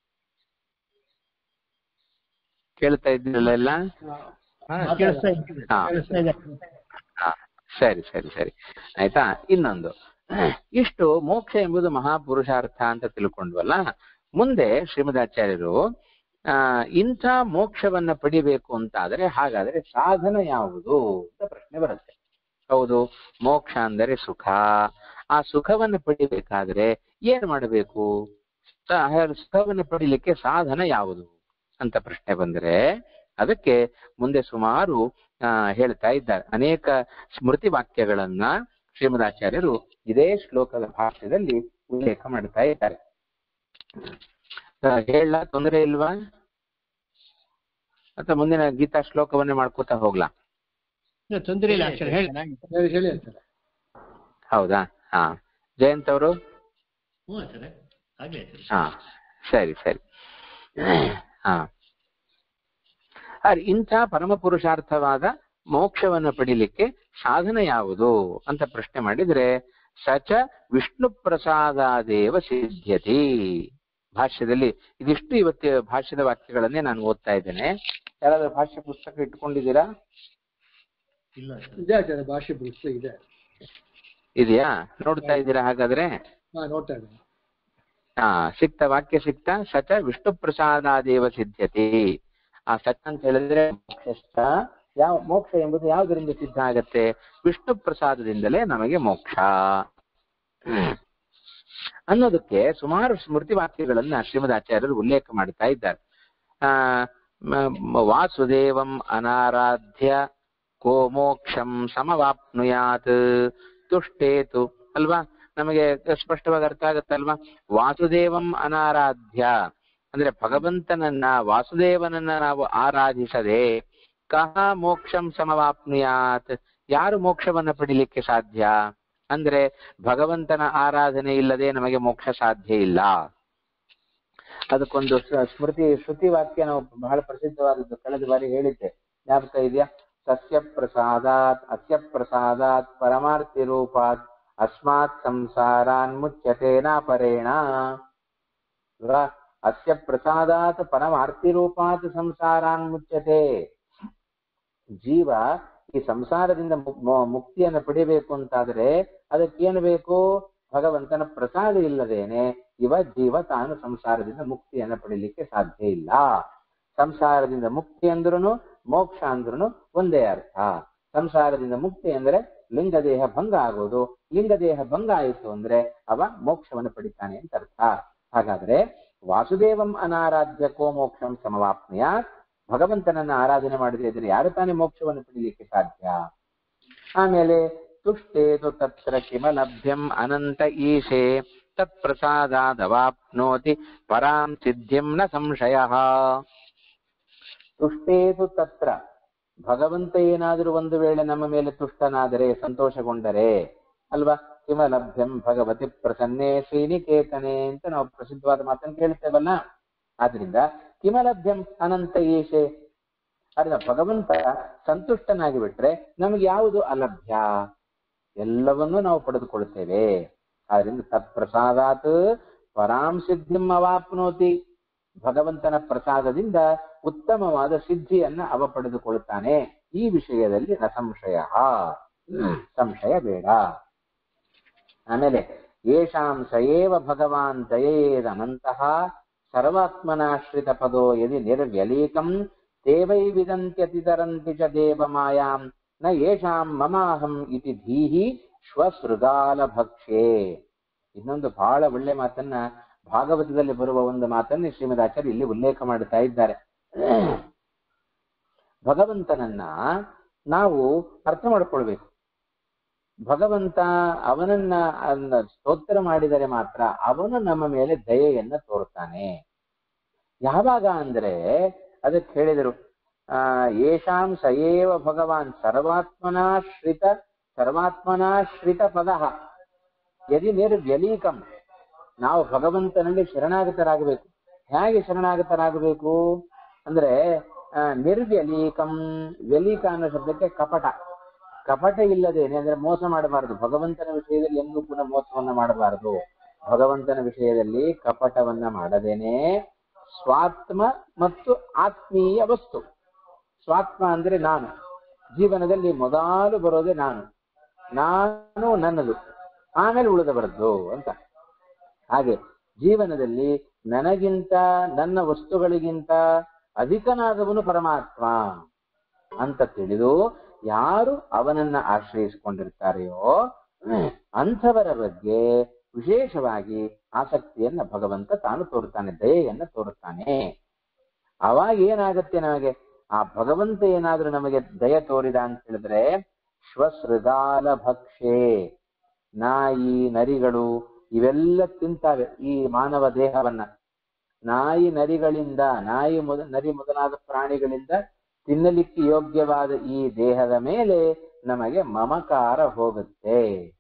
ಕೇಳ್ತಾ ಇದ್ದೀರಲ್ಲ ಎಲ್ಲ ಹಾ, ಕೇಳಿಸ್ತಾ ಇದೆ. ಹಾ. ಕೇಳಿಸ್ತಾ ಇದೆ. ಹಾ, ಸರಿ ಸರಿ ಸರಿ ಆಯ್ತಾ ಇನ್ನೊಂದು ಇಷ್ಟು ಮೋಕ್ಷ ಎಂಬುದು ಮಹಾಪುರುಷಾರ್ಥ ಅಂತ ತಿಳ್ಕೊಂಡ್ವಲ್ಲ ಮುಂದೆ ಶ್ರೀಮದಾಚಾರ್ಯರು ಆ ಇಂಥ ಮೋಕ್ಷವನ್ನ ಪಡಿಬೇಕು ಅಂತಾದ್ರೆ ಹಾಗಾದ್ರೆ ಸಾಧನ ಯಾವುದು ಅಂತ ಪ್ರಶ್ನೆ ಬರುತ್ತೆ ಹೌದು ಮೋಕ್ಷ ಅಂದರೆ ಸುಖ ಆ ಸುಖವನ್ನು ಪಡಿಬೇಕಾದ್ರೆ ಏನ್ ಮಾಡಬೇಕು ಸ- ಹಾಗಾದ್ರೆ ಸುಖವನ್ನು ಪಡಿಲಿಕ್ಕೆ ಸಾಧನ ಯಾವುದು ಅಂತ ಪ್ರಶ್ನೆ ಬಂದ್ರೆ ಅದಕ್ಕೆ ಮುಂದೆ ಸುಮಾರು ಆ, ಹೇಳ್ತಾ ಇದ್ದಾರೆ ಅನೇಕ ಸ್ಮೃತಿ ವಾಕ್ಯಗಳನ್ನ ಶ್ರೀಮದಾಚಾರ್ಯರು ಇದೇ ಶ್ಲೋಕದ ಭಾಷ್ಯದಲ್ಲಿ ಉಲ್ಲೇಖ ಮಾಡ್ತಾ ಇದ್ದಾರೆ ಆ, ಹೇಳ ತೊಂದರೆ ಇಲ್ವಾ ಅಥವಾ ಮುಂದಿನ ಗೀತಾ ಶ್ಲೋಕವನ್ನೇ ಮಾಡ್ಕೋತಾ ಹೋಗ್ಲಾ ಇಲ್ಲ, ತೊಂದ್ರೆ ಇಲ್ಲ ಆಚಾರ್ಯ ಹೇಳಿ ಹೇಳಿ ಹೇಳಿ ಅಂತಾರೆ ಹೌದಾ ಹಾ ಜಯಂತ್ ಅವರು ಹ್ಞೂ ಆಚಾರ್ಯ ಹಾಗೆ ಆಚಾರ್ಯ ಹಾ ಸರಿ ಸರಿ ಹಾ ಅರೆ, ಇಂಥ ಪರಮ ಪುರುಷಾರ್ಥವಾದ ಮೋಕ್ಷವನ್ನು ಪಡಿಲಿಕ್ಕೆ ಸಾಧನ ಯಾವುದು ಅಂತ ಪ್ರಶ್ನೆ ಮಾಡಿದ್ರೆ ಸಚ ವಿಷ್ಣು ಪ್ರಸಾದಾದೇವ ಸಿದ್ಧ್ಯತಿ ಭಾಷ್ಯದಲ್ಲಿ ಇದಿಷ್ಟು ಇವತ್ತು ಭಾಷ್ಯದ ವಾಕ್ಯಗಳನ್ನೇ ನಾನು ಓದ್ತಾ ಇದ್ದೇನೆ ಯಾರಾದ್ರೂ ಭಾಷ್ಯ ಪುಸ್ತಕ ಇಟ್ಕೊಂಡಿದ್ದೀರಾ ಇಲ್ಲ ಆಚಾರ್ಯ ಇದೆ ಆಚಾರ್ಯ ಭಾಷೆ ಪುಸ್ತಕ ಇದೆ ಇದೆಯಾ ನೋಡ್ತಾ ಇದ್ದೀರಾ ಹಾಗಾದ್ರೆ ಹಾ ನೋಡ್ತಾ ಇದ್ದೇನೆ ಹಾ ಸಿಕ್ತ ವಾಕ್ಯ ಸಿಕ್ತ ಸಚ ವಿಷ್ಣು ಪ್ರಸಾದಾದೇವ ಸಿದ್ಧತೆ ಆ ಸಚ ಅಂತ ಹೇಳಿದ್ರೆ ಮೋಕ್ಷಶ್ಚ ಯಾವ ಮೋಕ್ಷ ಎಂಬುದು ಯಾವುದರಿಂದ ಸಿದ್ಧ ಆಗತ್ತೆ ವಿಷ್ಣು ಪ್ರಸಾದದಿಂದಲೇ ನಮಗೆ ಮೋಕ್ಷ ಹ್ಮ್. ಅನ್ನೋದಕ್ಕೆ ಸುಮಾರು ಸ್ಮೃತಿ ವಾಕ್ಯಗಳನ್ನ ಶ್ರೀಮದ್ ಆಚಾರ್ಯರು ಉಲ್ಲೇಖ ಮಾಡ್ತಾ ಇದ್ದಾರೆ ಆ ಮ- ಮ- ವಾಸುದೇವಂ ಅನಾರಾಧ್ಯ ಕೋ ಮೋಕ್ಷಂ ಸಮವಾಪ್ನುಯಾತ್ ತುಷ್ಟೇತು ಅಲ್ವಾ ನಮಗೆ ಸ್ಪಷ್ಟವಾಗಿ ಅರ್ಥ ಆಗುತ್ತಲ್ವಾ ವಾಸುದೇವಂ ಅನಾರಾಧ್ಯ ಅಂದ್ರೆ ಭಗವಂತನನ್ನ ವಾಸುದೇವನನ್ನ ನಾವು ಆರಾಧಿಸದೆ ಕಹ ಮೋಕ್ಷಂ ಸಮವಾಪ್ನುಯಾತ್ ಯಾರು ಮೋಕ್ಷವನ್ನ ಪಡಿಲಿಕ್ಕೆ ಸಾಧ್ಯ ಅಂದ್ರೆ ಭಗವಂತನ ಆರಾಧನೆ ಇಲ್ಲದೆ ನಮಗೆ ಮೋಕ್ಷ ಸಾಧ್ಯ ಇಲ್ಲ ಅದಕ್ಕೊಂದು ಸ- ಸ್ಮೃತಿ ಶ್ರುತಿ ವಾಕ್ಯ ನಾವು ಬಹಳ ಪ್ರಸಿದ್ಧವಾದದ್ದು ಕಳೆದ ಬಾರಿ ಹೇಳಿದ್ದೆ ಜ್ಞಾಪಕ ಇದೆಯಾ ಸಸ್ಯ ಪ್ರಸಾದಾತ್ ಅಸ್ಯ ಪ್ರಸಾದಾತ್ ಪರಮಾರ್ಥಿ ರೂಪಾತ್ ಅಸ್ಮಾತ್ ಸಂಸಾರಾನ್ ಮುಚ್ಯತೆ ನಾಪರೇಣ ಅಲ್ವಾ? ಅಸ್ಯ ಪ್ರಸಾದಾತ್ ಪರಮಾರ್ಥಿ ರೂಪಾತ್ ಸಂಸಾರಾನ್ ಮುಚ್ಯತೆ ಜೀವ ಈ ಸಂಸಾರದಿಂದ ಮು- ಮು- ಮುಕ್ತಿಯನ್ನು ಪಡಿಬೇಕು ಅಂತಾದ್ರೆ ಅದಕ್ಕೇನು ಬೇಕು ಭಗವಂತನ ಪ್ರಸಾದ ಇಲ್ಲದೇನೆ ಇವ ಜೀವ ತಾನು ಸಂಸಾರದಿಂದ ಮುಕ್ತಿಯನ್ನು ಪಡಿಲಿಕ್ಕೆ ಸಾಧ್ಯ ಇಲ್ಲ ಸಂಸಾರದಿಂದ ಮುಕ್ತಿ ಅಂದ್ರೂ ಮೋಕ್ಷ ಅಂದ್ರೂ ಒಂದೇ ಅರ್ಥ ಸಂಸಾರದಿಂದ ಮುಕ್ತಿ ಅಂದ್ರೆ ಲಿಂಗದೇಹ ಭಂಗ ಆಗೋದು ಲಿಂಗದೇಹ ಭಂಗ ಆಯಿತು ಅಂದ್ರೆ ಅವ ಮೋಕ್ಷವನ್ನು ಪಡಿತಾನೆ ಅಂತ ಅರ್ಥ ಹಾಗಾದ್ರೆ ವಾಸುದೇವಂ ಅನಾರಾಧ್ಯ ಕೋ ಮೋಕ್ಷಂ ಸಮವಾಪ್ನಿಯಾತ್ ಭಗವಂತನನ್ನ ಆರಾಧನೆ ಮಾಡದೇ ಇದ್ರೆ ಯಾರು ತಾನೇ ಮೋಕ್ಷವನ್ನು ಪಡಿಲಿಕ್ಕೆ ಸಾಧ್ಯ ಆಮೇಲೆ ತುಷ್ಟೇತು ತತ್ರ ಕಿಮ ಲಭ್ಯಂ ಅನಂತ ಈಶೆ ತತ್ಪ್ರಸಾದಾದವಾಪ್ನೋತಿ ಪರಾಂ ಸಿದ್ಧಿಂ ನ ಸಂಶಯ ತುಷ್ಟೇತು ತತ್ರ ಭಗವಂತ ಏನಾದರೂ ಒಂದು ವೇಳೆ ನಮ್ಮ ಮೇಲೆ ತುಷ್ಟನಾದರೆ ಸಂತೋಷಗೊಂಡರೆ ಅಲ್ವಾ ಕಿಮ ಲಭ್ಯಂ ಭಗವತಿ ಪ್ರಸನ್ನೇ ಶ್ರೀನಿಕೇತನೆ ಅಂತ ನಾವು ಪ್ರಸಿದ್ಧವಾದ ಮಾತನ್ನು ಕೇಳ್ತೇವಲ್ಲ ಆದ್ರಿಂದ ಕಿಮ ಲಭ್ಯಂ ಅನಂತ ಈಶೆ ಅರ್ಧ ಭಗವಂತ ಸಂತುಷ್ಟನಾಗಿ ಬಿಟ್ರೆ ನಮಗೆ ಯಾವುದು ಅಲಭ್ಯ ಎಲ್ಲವನ್ನೂ ನಾವು ಪಡೆದುಕೊಳ್ತೇವೆ ಆದ್ರಿಂದ ತತ್ಪ್ರಸಾದಾತ್ ಪರಾಂ ಸಿದ್ಧಿಂ ಅವಾಪ್ನೋತಿ ಭಗವಂತನ ಪ್ರಸಾದದಿಂದ ಉತ್ತಮವಾದ ಸಿದ್ಧಿಯನ್ನ ಅವ ಪಡೆದುಕೊಳ್ಳುತ್ತಾನೆ ಈ ವಿಷಯದಲ್ಲಿ ನ ಸಂಶಯ ಸಂಶಯ ಬೇಡ ಆಮೇಲೆ ಯೇಷಾಂ ಸಯೇವ ಭಗವಾನ್ ದಯೇದನಂತಹ ಸರ್ವಾತ್ಮನಾಶ್ರಿತ ಪದೋ ಯದಿ ನಿರ್ವ್ಯಲೀಕಂ ತೇವೈ ವಿದಂತ್ಯತಿತರಂತಿ ಚ ದೇವ ಮಾಯಾಂ ನ ಯೇಷಾಂ ಮಮಾಹಂ ಇತಿ ಧೀಹಿ ಶ್ವಸೃಗಾಲ ಭಕ್ಷೇ ಇನ್ನೊಂದು ಬಹಳ ಒಳ್ಳೆ ಮಾತನ್ನ ಭಾಗವತದಲ್ಲಿ ಬರುವ ಒಂದು ಮಾತನ್ನು ಶ್ರೀಮದಾಚಾರ್ಯ ಇಲ್ಲಿ ಉಲ್ಲೇಖ ಮಾಡುತ್ತಾ ಇದ್ದಾರೆ ಭಗವಂತನನ್ನ ನಾವು ಅರ್ಥ ಮಾಡ್ಕೊಳ್ಬೇಕು ಭಗವಂತ ಅವನನ್ನ ಅನ್ನ ಸ್ತೋತ್ರ ಮಾಡಿದರೆ ಮಾತ್ರ ಅವನು ನಮ್ಮ ಮೇಲೆ ದಯೆಯನ್ನ ತೋರುತ್ತಾನೆ ಯಾವಾಗ ಅಂದ್ರೆ ಅದಕ್ಕೆ ಹೇಳಿದರು ಆ ಯೇಷಾಂ ಸಯೇವ ಭಗವಾನ್ ಸರ್ವಾತ್ಮನಾಶ್ರಿತ ಸರ್ವಾತ್ಮನಾಶ್ರಿತ ಪದ ಯದಿ ನಿರ್ವ್ಯಲೀಕಂ ನಾವು ಭಗವಂತನಲ್ಲಿ ಶರಣಾಗತರಾಗಬೇಕು ಹೇಗೆ ಶರಣಾಗತರಾಗಬೇಕು ಅಂದ್ರೆ ಆ, ನಿರ್ವ್ಯಲೀಕಂ ವ್ಯಲೀಕ ಅನ್ನೋ ಶಬ್ದಕ್ಕೆ ಕಪಟ ಕಪಟ ಇಲ್ಲದೇನೆ ಅಂದ್ರೆ ಮೋಸ ಮಾಡಬಾರದು ಭಗವಂತನ ವಿಷಯದಲ್ಲಿ ಎಂದೂ ಕೂಡ ಮೋಸವನ್ನ ಮಾಡಬಾರದು ಭಗವಂತನ ವಿಷಯದಲ್ಲಿ ಕಪಟವನ್ನ ಮಾಡದೇನೆ ಸ್ವಾತ್ಮ ಮತ್ತು ಆತ್ಮೀಯ ವಸ್ತು ಸ್ವಾತ್ಮ ಅಂದ್ರೆ ನಾನು ಜೀವನದಲ್ಲಿ ಮೊದಲು ಬರೋದೇ ನಾನು ನಾನು ನನ್ನದು ಆಮೇಲೆ ಉಳಿದವರದ್ದು ಅಂತ ಹಾಗೆ ಜೀವನದಲ್ಲಿ ನನಗಿಂತ ನನ್ನ ವಸ್ತುಗಳಿಗಿಂತ ಅಧಿಕನಾದವನು ಪರಮಾತ್ಮ ಅಂತ ತಿಳಿದು ಯಾರು ಅವನನ್ನ ಆಶ್ರಯಿಸಿಕೊಂಡಿರ್ತಾರೆಯೋ ಅಂಥವರ ಬಗ್ಗೆ ವಿಶೇಷವಾಗಿ ಆಸಕ್ತಿಯನ್ನ ಭಗವಂತ ತಾನು ತೋರುತ್ತಾನೆ ದಯೆಯನ್ನ ತೋರುತ್ತಾನೆ ಅವಾಗ ಏನಾಗುತ್ತೆ ನಮಗೆ ಆ ಭಗವಂತ ಏನಾದ್ರೂ ನಮಗೆ ದಯ ತೋರಿದ ಅಂತ ಹೇಳಿದ್ರೆ ಶ್ವಸೃಗಾಲ ಭಕ್ಷೆ ನಾಯಿ ನರಿಗಳು ಇವೆಲ್ಲ ತಿಂತಾವೆ ಈ ಮಾನವ ದೇಹವನ್ನ ನಾಯಿ ನರಿಗಳಿಂದ ನಾಯಿ ಮೊದ ನರಿ ಮೊದಲಾದ ಪ್ರಾಣಿಗಳಿಂದ ತಿನ್ನಲಿಕ್ಕೆ ಯೋಗ್ಯವಾದ ಈ ದೇಹದ ಮೇಲೆ ನಮಗೆ ಮಮಕಾರ ಹೋಗುತ್ತೆ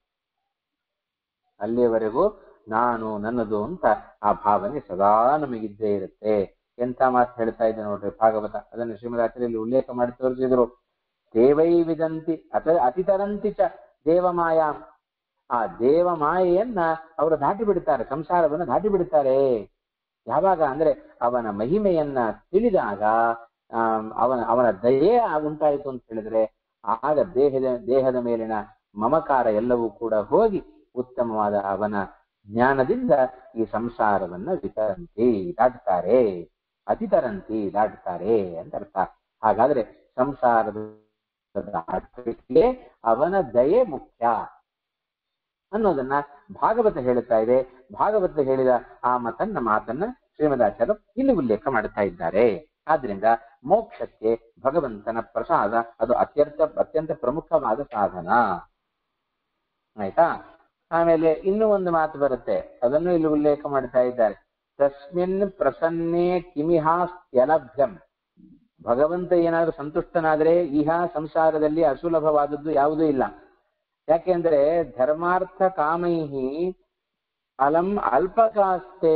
ಅಲ್ಲಿಯವರೆಗೂ ನಾನು ನನ್ನದು ಅಂತ ಆ ಭಾವನೆ ಸದಾ ನಮಗಿದ್ದೇ ಇರುತ್ತೆ ಎಂತ ಮಾತು ಹೇಳ್ತಾ ಇದೆ ನೋಡ್ರಿ ಭಾಗವತ ಅದನ್ನು ಶ್ರೀಮದಾಚಾರ್ಯಲ್ಲಿ ಉಲ್ಲೇಖ ಮಾಡಿ ತೋರಿಸಿದ್ರು ದೇವೈ ವಿದಂತಿ ಅತ ಅತಿತರಂತಿ ಚ ದೇವಮಾಯಾಂ ಆ ದೇವ ಮಾಯೆಯನ್ನ ಅವರು ದಾಟಿ ಬಿಡ್ತಾರೆ ಸಂಸಾರವನ್ನು ದಾಟಿ ಬಿಡ್ತಾರೆ ಯಾವಾಗ ಅಂದ್ರೆ ಅವನ ಮಹಿಮೆಯನ್ನ ತಿಳಿದಾಗ ಆಮ್, ಅವನ ಅವನ ದಯೆ ಉಂಟಾಯಿತು ಅಂತ ಹೇಳಿದ್ರೆ ಆಗ ದೇಹದ ದೇಹದ ಮೇಲಿನ ಮಮಕಾರ ಎಲ್ಲವೂ ಕೂಡ ಹೋಗಿ ಉತ್ತಮವಾದ ಅವನ ಜ್ಞಾನದಿಂದ ಈ ಸಂಸಾರವನ್ನ ವಿತರಂತಿ ದಾಟ್ತಾರೆ ಅತಿತರಂತಿ ದಾಟ್ತಾರೆ ಅಂತ ಅರ್ಥ ಹಾಗಾದ್ರೆ ಸಂಸಾರದ ದಾಟಲಿಕ್ಕೆ ಅವನ ದಯೆ ಮುಖ್ಯ ಅನ್ನೋದನ್ನ ಭಾಗವತ ಹೇಳುತ್ತಾ ಇದೆ ಭಾಗವತ ಹೇಳಿದ ಆ ಮತನ್ನ ಮಾತನ್ನ ಶ್ರೀಮದಾಚಾರ್ಯರು ಇಲ್ಲಿ ಉಲ್ಲೇಖ ಮಾಡುತ್ತಾ ಇದ್ದಾರೆ ಆದ್ರಿಂದ ಮೋಕ್ಷಕ್ಕೆ ಭಗವಂತನ ಪ್ರಸಾದ ಅದು ಅತ್ಯಂತ ಅತ್ಯಂತ ಪ್ರಮುಖವಾದ ಸಾಧನ ಆಯ್ತಾ ಆಮೇಲೆ ಇನ್ನೂ ಒಂದು ಮಾತು ಬರುತ್ತೆ ಅದನ್ನು ಇಲ್ಲಿ ಉಲ್ಲೇಖ ಮಾಡ್ತಾ ಇದ್ದಾರೆ ತಸ್ಮಿನ್ ಪ್ರಸನ್ನೇ ಕಿಮಿಹಾಸ್ತ್ಯಲಭ್ಯಂ ಭಗವಂತ ಏನಾದ್ರೂ ಸಂತುಷ್ಟನಾದ್ರೆ ಇಹ ಸಂಸಾರದಲ್ಲಿ ಅಸುಲಭವಾದದ್ದು ಯಾವುದೂ ಇಲ್ಲ ಯಾಕೆಂದ್ರೆ ಧರ್ಮಾರ್ಥ ಕಾಮೈಹಿ ಅಲಂ ಅಲ್ಪಕಾಸ್ತೆ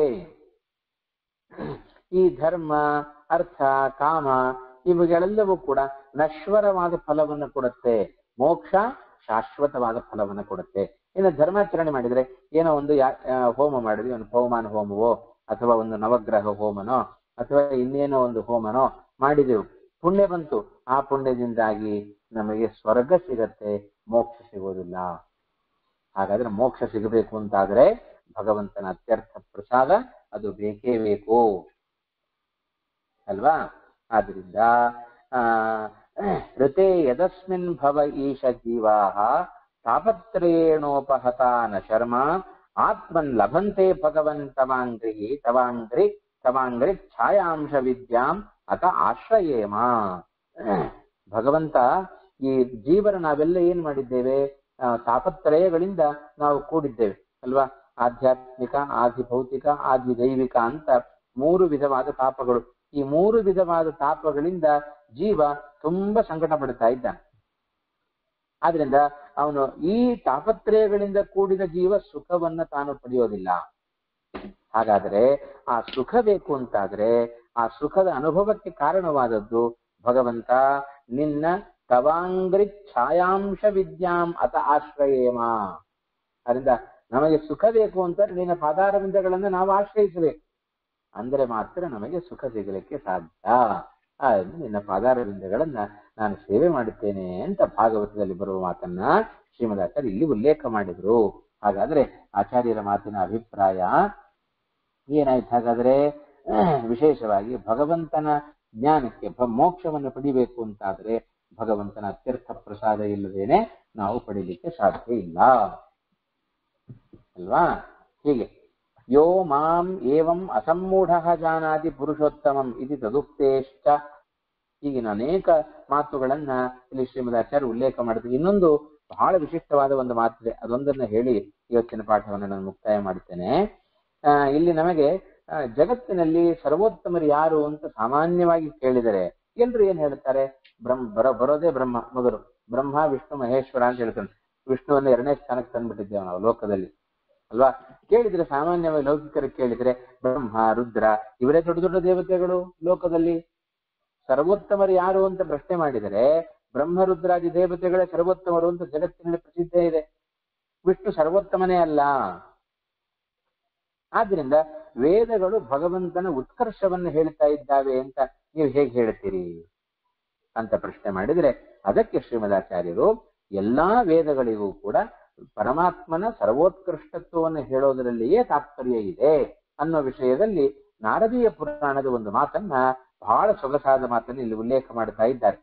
ಈ ಧರ್ಮ ಅರ್ಥ ಕಾಮ ಇವುಗಳೆಲ್ಲವೂ ಕೂಡ ನಶ್ವರವಾದ ಫಲವನ್ನು ಕೊಡುತ್ತೆ ಮೋಕ್ಷ ಶಾಶ್ವತವಾದ ಫಲವನ್ನು ಕೊಡುತ್ತೆ ಇನ್ನು ಧರ್ಮಾಚರಣೆ ಮಾಡಿದ್ರೆ ಏನೋ ಒಂದು ಯಾ- ಆ, ಹೋಮ ಮಾಡಿದ್ವಿ ಒಂದು ಹೋಮಾನ ಹೋಮವೋ ಅಥವಾ ಒಂದು ನವಗ್ರಹ ಹೋಮನೋ ಅಥವಾ ಇನ್ನೇನೋ ಒಂದು ಹೋಮನೋ ಮಾಡಿದೆವು ಪುಣ್ಯ ಬಂತು ಆ ಪುಣ್ಯದಿಂದಾಗಿ ನಮಗೆ ಸ್ವರ್ಗ ಸಿಗತ್ತೆ ಮೋಕ್ಷ ಸಿಗೋದಿಲ್ಲ ಹಾಗಾದ್ರೆ ಮೋಕ್ಷ ಸಿಗಬೇಕು ಅಂತಾದ್ರೆ ಭಗವಂತನ ಅತ್ಯರ್ಥ ಪ್ರಸಾದ ಅದು ಬೇಕೇ ಬೇಕು ಅಲ್ವಾ ಆದ್ರಿಂದ ಆ ಋತೆ ಯದಸ್ಮಿನ್ ಭವ ಈಶ ಜೀವಾಹ ತಾಪತ್ರಯೇಣೋಪಹತ ನ ಶರ್ಮ ಆತ್ಮನ್ ಲಭಂತೆ ಭಗವನ್ ತವಾಂಗ್ರಿ ತವಾಂಗ್ರಿ ತವಾಂಗ್ರಿ ಛಾಯಾಂಶ ವಿದ್ಯಾಂ ಅತ ಆಶ್ರಯೇಮ ಭಗವಂತ ಈ ಜೀವನ ನಾವೆಲ್ಲ ಏನ್ ಮಾಡಿದ್ದೇವೆ ಆ, ತಾಪತ್ರಯಗಳಿಂದ ನಾವು ಕೂಡಿದ್ದೇವೆ ಅಲ್ವಾ ಆಧ್ಯಾತ್ಮಿಕ ಆದಿ ಭೌತಿಕ ಆದಿ ದೈವಿಕ ಅಂತ ಮೂರು ವಿಧವಾದ ತಾಪಗಳು ಈ ಮೂರು ವಿಧವಾದ ತಾಪಗಳಿಂದ ಜೀವ ತುಂಬಾ ಸಂಕಟ ಪಡ್ತಾ ಇದ್ದಾನೆ ಆದ್ರಿಂದ ಅವನು ಈ ತಾಪತ್ರಯಗಳಿಂದ ಕೂಡಿದ ಜೀವ ಸುಖವನ್ನ ತಾನು ಪಡೆಯೋದಿಲ್ಲ ಹಾಗಾದ್ರೆ ಆ ಸುಖ ಬೇಕು ಅಂತಾದ್ರೆ ಆ ಸುಖದ ಅನುಭವಕ್ಕೆ ಕಾರಣವಾದದ್ದು ಭಗವಂತ ನಿನ್ನ ತವಾಂಗ್ರಿ ಛಾಯಾಂಶ ವಿದ್ಯಾಂ ಅತ ಆಶ್ರಯೇಮ ಅದರಿಂದ ನಮಗೆ ಸುಖ ಬೇಕು ಅಂತ ನಿನ್ನ ಪಾದಾರವಿಂದಗಳನ್ನು ನಾವು ಆಶ್ರಯಿಸಬೇಕು ಅಂದ್ರೆ ಮಾತ್ರ ನಮಗೆ ಸುಖ ಸಿಗಲಿಕ್ಕೆ ಸಾಧ್ಯ ಆದ್ರಿಂದ ನಿನ್ನ ಪಾದಾರವಿಂದಗಳನ್ನ ನಾನು ಸೇವೆ ಮಾಡುತ್ತೇನೆ ಅಂತ ಭಾಗವತದಲ್ಲಿ ಬರುವ ಮಾತನ್ನ ಶ್ರೀಮದಾಚಾರ್ಯ ಇಲ್ಲಿ ಉಲ್ಲೇಖ ಮಾಡಿದ್ರು ಹಾಗಾದ್ರೆ ಆಚಾರ್ಯರ ಮಾತಿನ ಅಭಿಪ್ರಾಯ ಏನಾಯ್ತು ಹಾಗಾದ್ರೆ ಅಹ್, ವಿಶೇಷವಾಗಿ ಭಗವಂತನ ಜ್ಞಾನಕ್ಕೆ ಭ- ಮೋಕ್ಷವನ್ನು ಪಡಿಬೇಕು ಅಂತಾದ್ರೆ ಭಗವಂತನ ಅತ್ಯರ್ಥ ಪ್ರಸಾದ ಇಲ್ಲದೇನೆ ನಾವು ಪಡಿಲಿಕ್ಕೆ ಸಾಧ್ಯ ಇಲ್ಲ ಅಲ್ವಾ ಹೀಗೆ ಯೋ ಮಾಂ ಏವಂ ಅಸಮ್ಮೂಢ ಜಾನಾತಿ ಪುರುಷೋತ್ತಮಂ ಇದು ತದುಕ್ತೇಶ್ಚ ಈಗಿನ ಅನೇಕ ಮಾತುಗಳನ್ನ ಇಲ್ಲಿ ಶ್ರೀಮದಾಚಾರ್ಯ ಉಲ್ಲೇಖ ಮಾಡಿದ್ರು ಇನ್ನೊಂದು ಬಹಳ ವಿಶಿಷ್ಟವಾದ ಒಂದು ಮಾತಿದೆ ಅದೊಂದನ್ನ ಹೇಳಿ ಇವತ್ತಿನ ಪಾಠವನ್ನು ನಾನು ಮುಕ್ತಾಯ ಮಾಡುತ್ತೇನೆ ಆ, ಇಲ್ಲಿ ನಮಗೆ ಆ, ಜಗತ್ತಿನಲ್ಲಿ ಸರ್ವೋತ್ತಮರು ಯಾರು ಅಂತ ಸಾಮಾನ್ಯವಾಗಿ ಕೇಳಿದರೆ ಎಲ್ರು ಏನ್ ಹೇಳ್ತಾರೆ ಬ್ರಹ್ಮ ಬರೋ ಬರೋದೇ ಬ್ರಹ್ಮ ಮೊದಲು ಬ್ರಹ್ಮ ವಿಷ್ಣು ಮಹೇಶ್ವರ ಅಂತ ಹೇಳ್ತಾನೆ ವಿಷ್ಣುವನ್ನ ಎರಡನೇ ಸ್ಥಾನಕ್ಕೆ ತಂದ್ಬಿಟ್ಟಿದ್ದೇವೆ ನಾವು ಲೋಕದಲ್ಲಿ ಅಲ್ವಾ ಕೇಳಿದ್ರೆ ಸಾಮಾನ್ಯವಾಗಿ ಲೌಕಿಕರು ಕೇಳಿದ್ರೆ ಬ್ರಹ್ಮ ರುದ್ರ ಇವರೇ ದೊಡ್ಡ ದೊಡ್ಡ ದೇವತೆಗಳು ಲೋಕದಲ್ಲಿ ಸರ್ವೋತ್ತಮರು ಯಾರು ಅಂತ ಪ್ರಶ್ನೆ ಮಾಡಿದರೆ ಬ್ರಹ್ಮ ರುದ್ರಾದಿ ದೇವತೆಗಳೇ ಸರ್ವೋತ್ತಮರು ಅಂತ ಜಗತ್ತಿನಲ್ಲಿ ಪ್ರಸಿದ್ಧ ಇದೆ ವಿಷ್ಣು ಸರ್ವೋತ್ತಮನೇ ಅಲ್ಲ ಆದ್ರಿಂದ ವೇದಗಳು ಭಗವಂತನ ಉತ್ಕರ್ಷವನ್ನು ಹೇಳ್ತಾ ಇದ್ದಾವೆ ಅಂತ ನೀವು ಹೇಗೆ ಹೇಳ್ತೀರಿ ಅಂತ ಪ್ರಶ್ನೆ ಮಾಡಿದ್ರೆ ಅದಕ್ಕೆ ಶ್ರೀಮದಾಚಾರ್ಯರು ಎಲ್ಲಾ ವೇದಗಳಿಗೂ ಕೂಡ ಪರಮಾತ್ಮನ ಸರ್ವೋತ್ಕೃಷ್ಟತ್ವವನ್ನು ಹೇಳೋದರಲ್ಲಿಯೇ ತಾತ್ಪರ್ಯ ಇದೆ ಅನ್ನೋ ವಿಷಯದಲ್ಲಿ ನಾರದೀಯ ಪುರಾಣದ ಒಂದು ಮಾತನ್ನ ಬಹಳ ಸೊಗಸಾದ ಮಾತನ್ನು ಇಲ್ಲಿ ಉಲ್ಲೇಖ ಮಾಡ್ತಾ ಇದ್ದಾರೆ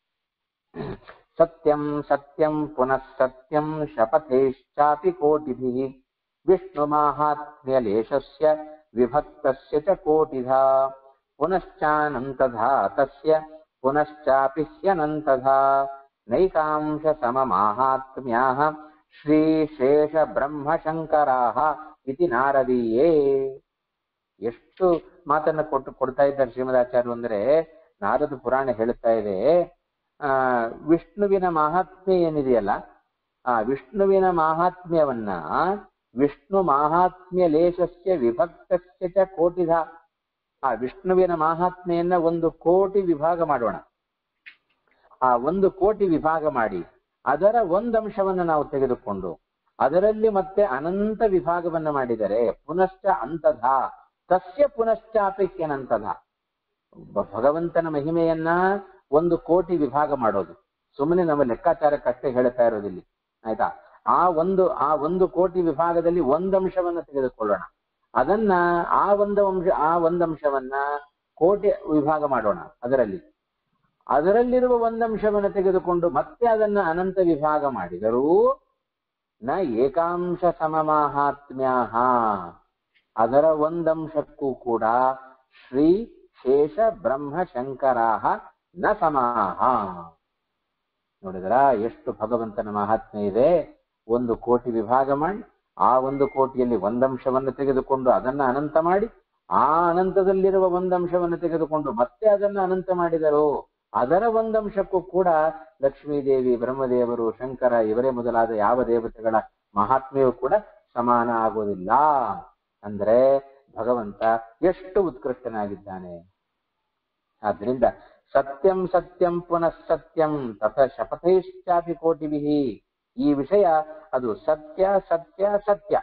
ಸತ್ಯಂ ಸತ್ಯಂ ಪುನಃ ಸತ್ಯಂ ಶಪಥೇಶ್ಚಾಪಿ ಕೋಟಿಭಿಃ ವಿಷ್ಣು ಮಾಹಾತ್ಮ್ಯಲೇಶಸ್ಯ ವಿಭಕ್ತಸ್ಯ ಚ ಕೋಟಿಧಾ ಪುನಶ್ಚಾನಂತಧಾ ತಸ್ಯ ಪುನಶ್ಚಾಪಿ ಹ್ಯನಂತಧಾ ನೈಕಾಂಶ ಸಮಮಾಹಾತ್ಮ್ಯಾಹ ಶ್ರೀಶೇಷ ಬ್ರಹ್ಮಶಂಕರಾಹ ಇತಿ ನಾರದೀಯೇ ಎಷ್ಟು ಮಾತನ್ನ ಕೊಟ್ಟು ಕೊಡ್ತಾ ಇದ್ದಾರೆ ಶ್ರೀಮದಾಚಾರ್ಯರು ಅಂದ್ರೆ ನಾರದ ಪುರಾಣ ಹೇಳುತ್ತಾ ಇದೆ ಆ ವಿಷ್ಣುವಿನ ಮಹಾತ್ಮ್ಯ ಏನಿದೆಯಲ್ಲ ಆ ವಿಷ್ಣುವಿನ ಮಾಹಾತ್ಮ್ಯವನ್ನ ವಿಷ್ಣು ಮಾಹಾತ್ಮ್ಯ ಲೇಶಸ್ಯ ವಿಭಕ್ತಸ್ಯ ಚ ಕೋಟಿಧ ಆ ವಿಷ್ಣುವಿನ ಮಾಹಾತ್ಮೆಯನ್ನ ಒಂದು ಕೋಟಿ ವಿಭಾಗ ಮಾಡೋಣ ಆ ಒಂದು ಕೋಟಿ ವಿಭಾಗ ಮಾಡಿ ಅದರ ಒಂದಂಶವನ್ನು ನಾವು ತೆಗೆದುಕೊಂಡು ಅದರಲ್ಲಿ ಮತ್ತೆ ಅನಂತ ವಿಭಾಗವನ್ನ ಮಾಡಿದರೆ ಪುನಶ್ಚ ಅಂತಧ ತಸ್ಯ ಪುನಶ್ಚಾಪಿಕ್ಯನಂತಧ ಒಬ್ಬ ಭಗವಂತನ ಮಹಿಮೆಯನ್ನ ಒಂದು ಕೋಟಿ ವಿಭಾಗ ಮಾಡೋದು ಸುಮ್ಮನೆ ನಮ್ಮ ಲೆಕ್ಕಾಚಾರಕ್ಕಷ್ಟೇ ಹೇಳ್ತಾ ಇರೋದಿಲ್ಲ ಆಯ್ತಾ ಆ ಒಂದು ಆ ಒಂದು ಕೋಟಿ ವಿಭಾಗದಲ್ಲಿ ಒಂದಂಶವನ್ನ ತೆಗೆದುಕೊಳ್ಳೋಣ ಅದನ್ನ ಆ ಒಂದು ಅಂಶ ಆ ಒಂದಂಶವನ್ನ ಕೋಟಿ ವಿಭಾಗ ಮಾಡೋಣ ಅದರಲ್ಲಿ ಅದರಲ್ಲಿರುವ ಒಂದಂಶವನ್ನು ತೆಗೆದುಕೊಂಡು ಮತ್ತೆ ಅದನ್ನ ಅನಂತ ವಿಭಾಗ ಮಾಡಿದರೂ ನ ಏಕಾಂಶ ಸಮಮಾಹಾತ್ಮ್ಯಾಹ ಅದರ ಒಂದಂಶಕ್ಕೂ ಕೂಡ ಶ್ರೀ ಶೇಷ ಬ್ರಹ್ಮ ಶಂಕರಾಹ ನ ಸಮಾಹ ನೋಡಿದ್ರ ಎಷ್ಟು ಭಗವಂತನ ಮಹಾತ್ಮೆ ಇದೆ ಒಂದು ಕೋಟಿ ವಿಭಾಗ ಮಾಡಿ ಆ ಒಂದು ಕೋಟಿಯಲ್ಲಿ ಒಂದಂಶವನ್ನು ತೆಗೆದುಕೊಂಡು ಅದನ್ನ ಅನಂತ ಮಾಡಿ ಆ ಅನಂತದಲ್ಲಿರುವ ಒಂದಂಶವನ್ನು ತೆಗೆದುಕೊಂಡು ಮತ್ತೆ ಅದನ್ನ ಅನಂತ ಮಾಡಿದರು ಅದರ ಒಂದಂಶಕ್ಕೂ ಕೂಡ ಲಕ್ಷ್ಮೀದೇವಿ ಬ್ರಹ್ಮದೇವರು ಶಂಕರ ಇವರೇ ಮೊದಲಾದ ಯಾವ ದೇವತೆಗಳ ಮಹಾತ್ಮೆಯೂ ಕೂಡ ಸಮಾನ ಆಗೋದಿಲ್ಲ ಅಂದ್ರೆ ಭಗವಂತ ಎಷ್ಟು ಉತ್ಕೃಷ್ಟನಾಗಿದ್ದಾನೆ ಆದ್ರಿಂದ ಸತ್ಯಂ ಸತ್ಯಂ ಪುನಃ ಸತ್ಯಂ ತಥ ಶಪಥೈಶ್ಚಾಪಿ ಕೋಟಿಭಿ ಈ ವಿಷಯ ಅದು ಸತ್ಯ ಸತ್ಯ ಸತ್ಯ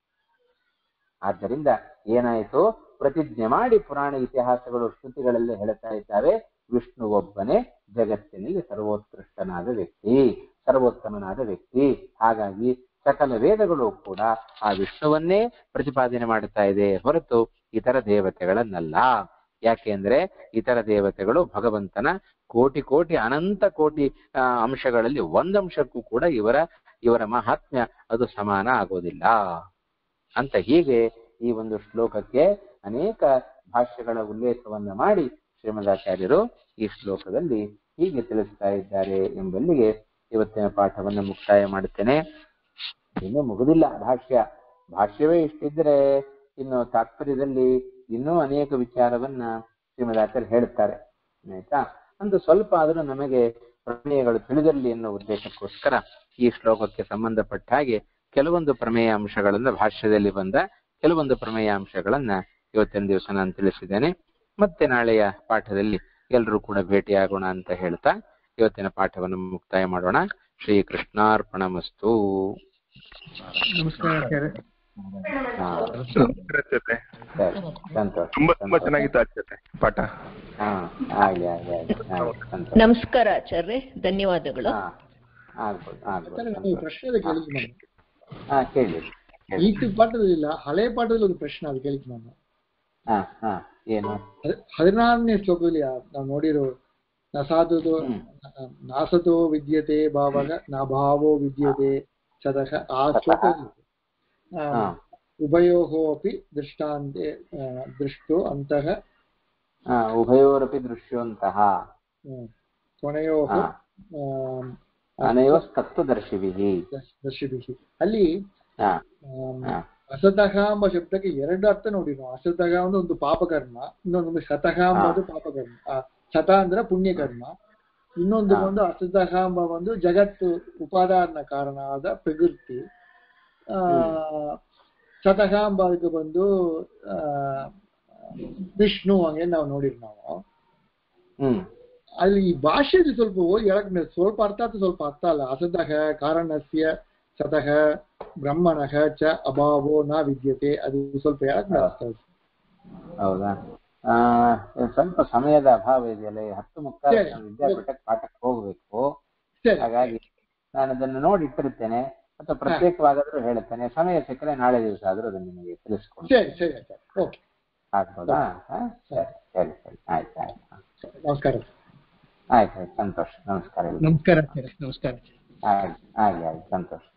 ಆದ್ದರಿಂದ ಏನಾಯಿತು ಪ್ರತಿಜ್ಞೆ ಮಾಡಿ ಪುರಾಣ ಇತಿಹಾಸಗಳು ಶ್ರುತಿಗಳಲ್ಲಿ ಹೇಳ್ತಾ ಇದ್ದಾವೆ ವಿಷ್ಣು ಒಬ್ಬನೇ ಜಗತ್ತಿನಲ್ಲಿ ಸರ್ವೋತ್ಕೃಷ್ಟನಾದ ವ್ಯಕ್ತಿ ಸರ್ವೋತ್ತಮನಾದ ವ್ಯಕ್ತಿ ಹಾಗಾಗಿ ಸಕಲ ವೇದಗಳು ಕೂಡ ಆ ವಿಷ್ಣುವನ್ನೇ ಪ್ರತಿಪಾದನೆ ಮಾಡ್ತಾ ಇದೆ ಹೊರತು ಇತರ ದೇವತೆಗಳನ್ನಲ್ಲ ಯಾಕೆಂದ್ರೆ ಇತರ ದೇವತೆಗಳು ಭಗವಂತನ ಕೋಟಿ ಕೋಟಿ ಅನಂತ ಕೋಟಿ ಆ, ಅಂಶಗಳಲ್ಲಿ ಒಂದಂಶಕ್ಕೂ ಕೂಡ ಇವರ ಇವರ ಮಹಾತ್ಮ್ಯ ಅದು ಸಮಾನ ಆಗೋದಿಲ್ಲ ಅಂತ ಹೀಗೆ ಈ ಒಂದು ಶ್ಲೋಕಕ್ಕೆ ಅನೇಕ ಭಾಷ್ಯಗಳ ಉಲ್ಲೇಖವನ್ನ ಮಾಡಿ ಶ್ರೀಮದಾಚಾರ್ಯರು ಈ ಶ್ಲೋಕದಲ್ಲಿ ಹೀಗೆ ತಿಳಿಸ್ತಾ ಇದ್ದಾರೆ ಎಂಬಲ್ಲಿಗೆ ಇವತ್ತಿನ ಪಾಠವನ್ನು ಮುಕ್ತಾಯ ಮಾಡುತ್ತೇನೆ ಇನ್ನೂ ಮುಗುದಿಲ್ಲ ಭಾಷ್ಯ ಭಾಷ್ಯವೇ ಇಷ್ಟಿದ್ರೆ ಇನ್ನು ತಾತ್ಪರ್ಯದಲ್ಲಿ ಇನ್ನೂ ಅನೇಕ ವಿಚಾರವನ್ನ ಶ್ರೀಮದಾಚಾರ್ಯ ಹೇಳ್ತಾರೆ ಆಯ್ತಾ ಒಂದು ಸ್ವಲ್ಪ ಆದರೂ ನಮಗೆ ಪ್ರಮೇಯಗಳು ತಿಳಿದಿರಲಿ ಎನ್ನುವ ಉದ್ದೇಶಕ್ಕೋಸ್ಕರ ಈ ಶ್ಲೋಕಕ್ಕೆ ಸಂಬಂಧಪಟ್ಟ ಹಾಗೆ ಕೆಲವೊಂದು ಪ್ರಮೇಯ ಅಂಶಗಳನ್ನ ಭಾಷ್ಯದಲ್ಲಿ ಬಂದ ಕೆಲವೊಂದು ಪ್ರಮೇಯ ಅಂಶಗಳನ್ನ ಇವತ್ತಿನ ದಿವಸ ನಾನು ತಿಳಿಸಿದ್ದೇನೆ ಮತ್ತೆ ನಾಳೆಯ ಪಾಠದಲ್ಲಿ ಎಲ್ಲರೂ ಕೂಡ ಭೇಟಿಯಾಗೋಣ ಅಂತ ಹೇಳ್ತಾ ಇವತ್ತಿನ ಪಾಠವನ್ನು ಮುಕ್ತಾಯ ಮಾಡೋಣ ಶ್ರೀ ಕೃಷ್ಣಾರ್ಪಣಮಸ್ತು ನಮಸ್ಕಾರ ಆಚಾರ್ಯ ಹಾ ಅನ್ಸುತ್ತೆ ಸರಿ ಸಂತೋಷ ತುಂಬಾ ತುಂಬಾ ಸಂತೋಷ. ಚೆನ್ನಾಗಿತ್ತು ಅನ್ಸುತ್ತೆ ಪಾಠ ಹಾ ಆಗ್ಲಿ ಆಗ್ಲಿ ಆಗ್ಲಿ ಆಗ್ಲಿ ಸಂತೋಷ ನಮಸ್ಕಾರ ಆಚಾರ್ಯ ಧನ್ಯವಾದಗಳು ಹಾ ಆಗ್ಬೋದು ಆಗ್ಬೋದು ಸರಿ ನನಗೆ ಸಂತೋಷ. ಪ್ರಶ್ನೆ ಇದೆ ಕೇಳಿಕ್ಕೆ ನಾನು ಹಾ ಕೇಳಿ ಕೇಳಿ. ಈ ಪಾಠದಲ್ಲಿ ಇಲ್ಲ ಹಳೆ ಪಾಠದಲ್ಲಿ ಒಂದು ಪ್ರಶ್ನೆ ಅದು ಕೇಳಿಕ್ಕೆ ನಾನು ಹಾ ಹಾ ಏನು ಅದ್- ಹದಿನಾರನೇ ಶ್ಲೋಕದಲ್ಲಿ ಆ- ನಾವು ನೋಡಿರೋ ನಸಾದುದು ಹ್ಮ್. ನಾಸತೋ ವಿದ್ಯತೆ ಭಾವಾಗ ನಾಭಾವೋ ವಿದ್ಯತೆ ಚದಹ ಆ ಶ್ಲೋಕದಲ್ಲಿ ಆ, ಹಾ ಉಭಯೋಃ ಅಪಿ ದೃಷ್ಟಾಂತೆ ಆ, ದೃಷ್ಟೋ ಅಂತಃ ಹಾ ಉಭಯೋರಪಿ ದೃಶ್ಯೋಂತಹ ಹ್ಮ್, ಕೊನೆಯೋಃ ಹಾ ಆಮ್, ಅನಯೋಸ್ತತ್ವದರ್ಶಿಭಿಃ ದರ್ಶ್- ದರ್ಶಿಭಿಃ ಅಲ್ಲಿ ಹಾ ಆಮ್, ಹಾ ಅಸತಃ ಎಂಬ ಶಬ್ದಕ್ಕೆ ಎರಡು ಅರ್ಥ ನೋಡಿ ನಾವು ಅಸತಃ ಅಂದ್ರೆ ಒಂದು ಪಾಪಕರ್ಮ ಇನ್ನೊಂದು ಸತಃ ಎಂಬುದು ಪಾಪಕರ್ಮ ಆ, ಸತ ಅಂದ್ರೆ ಪುಣ್ಯಕರ್ಮ ಇನ್ನೊಂದು ಹಾ. ಒಂದು ಅಸತಃ ಎಂಬ ಒಂದು ಜಗತ್ತು ಉಪಾದಾನ ಕಾರಣ ಆದ ಪ್ರಕೃತಿ ಆ ಸತಃ ಎಂಬುದಕ್ಕೆ ಬಂದು ಆ ವಿಷ್ಣು ಹಂಗೆ ನಾವು ನೋಡಿರಿ ನಾವು ಹ್ಮ್ ಅಲ್ಲಿ ಈ ಭಾಷೆಯಲ್ಲಿ ಸ್ವಲ್ಪ ಓದಿ ಹೇಳಕ್ ನೆ- ಸ್ವಲ್ಪ ಅರ್ಥ ಆಯ್ತು ಸ್ವಲ್ಪ ಅರ್ಥ ಅಲ್ಲ ಅಸತಃ ಕಾರಣಸ್ಯ ಸತಃ ಬ್ರಹ್ಮಣಃ ಚ ಅಭಾವೋ ನ ವಿದ್ಯತೆ ಅದು ಸ್ವಲ್ಪ ಹೇಳಕ್ ಅರ್ಥ ಆಯ್ತು ಹೌದಾ ಆ ಸ್ವಲ್ಪ ಸಮಯದ ಅಭಾವ ಇದೆಯಲ್ಲ ಈ ಹತ್ತು ಮುಕ್ಕಾಲು ಸರಿ. ನಾನು ವಿದ್ಯಾಪೀಠಕ್ಕೆ ಪಾಠಕ್ಕೆ ಹೋಗ್ಬೇಕು ಸರಿ ಹಾಗಾಗಿ ನಾನು ಅದನ್ನು ನೋಡಿ ಇಟ್ಟಿರ್ತೇನೆ ಅಥವಾ ಪ್ರತ್ಯೇಕವಾಗಾದ್ರೂ ಹೇಳುತ್ತೇನೆ ಸಮಯ ಸಿಕ್ಕರೆ ನಾಳೆ ದಿವಸ ಆದ್ರೂ ಅದನ್ನು ನಿಮಗೆ ತಿಳಿಸ್ಕೊಡ್ತೇನೆ ಸರಿ ಸರಿ ಆಯ್ತು ಓಕೆ ಆಗ್ಬೋದಾ ಹಾ? ಸರಿ ಸರಿ ಸರಿ ಆಯ್ತು ಆಯ್ತು ಹಾ. ನಮಸ್ಕಾರ ಆಯ್ತು ಆಯ್ತು ಸಂತೋಷ ನಮಸ್ಕಾರ ನಮಸ್ಕಾರ ಆಚಾರ್ಯ ನಮಸ್ಕಾರ ಆಗ್ಲಿ ಆಗ್ಲಿ ಆಗ್ಲಿ ಸಂತೋಷ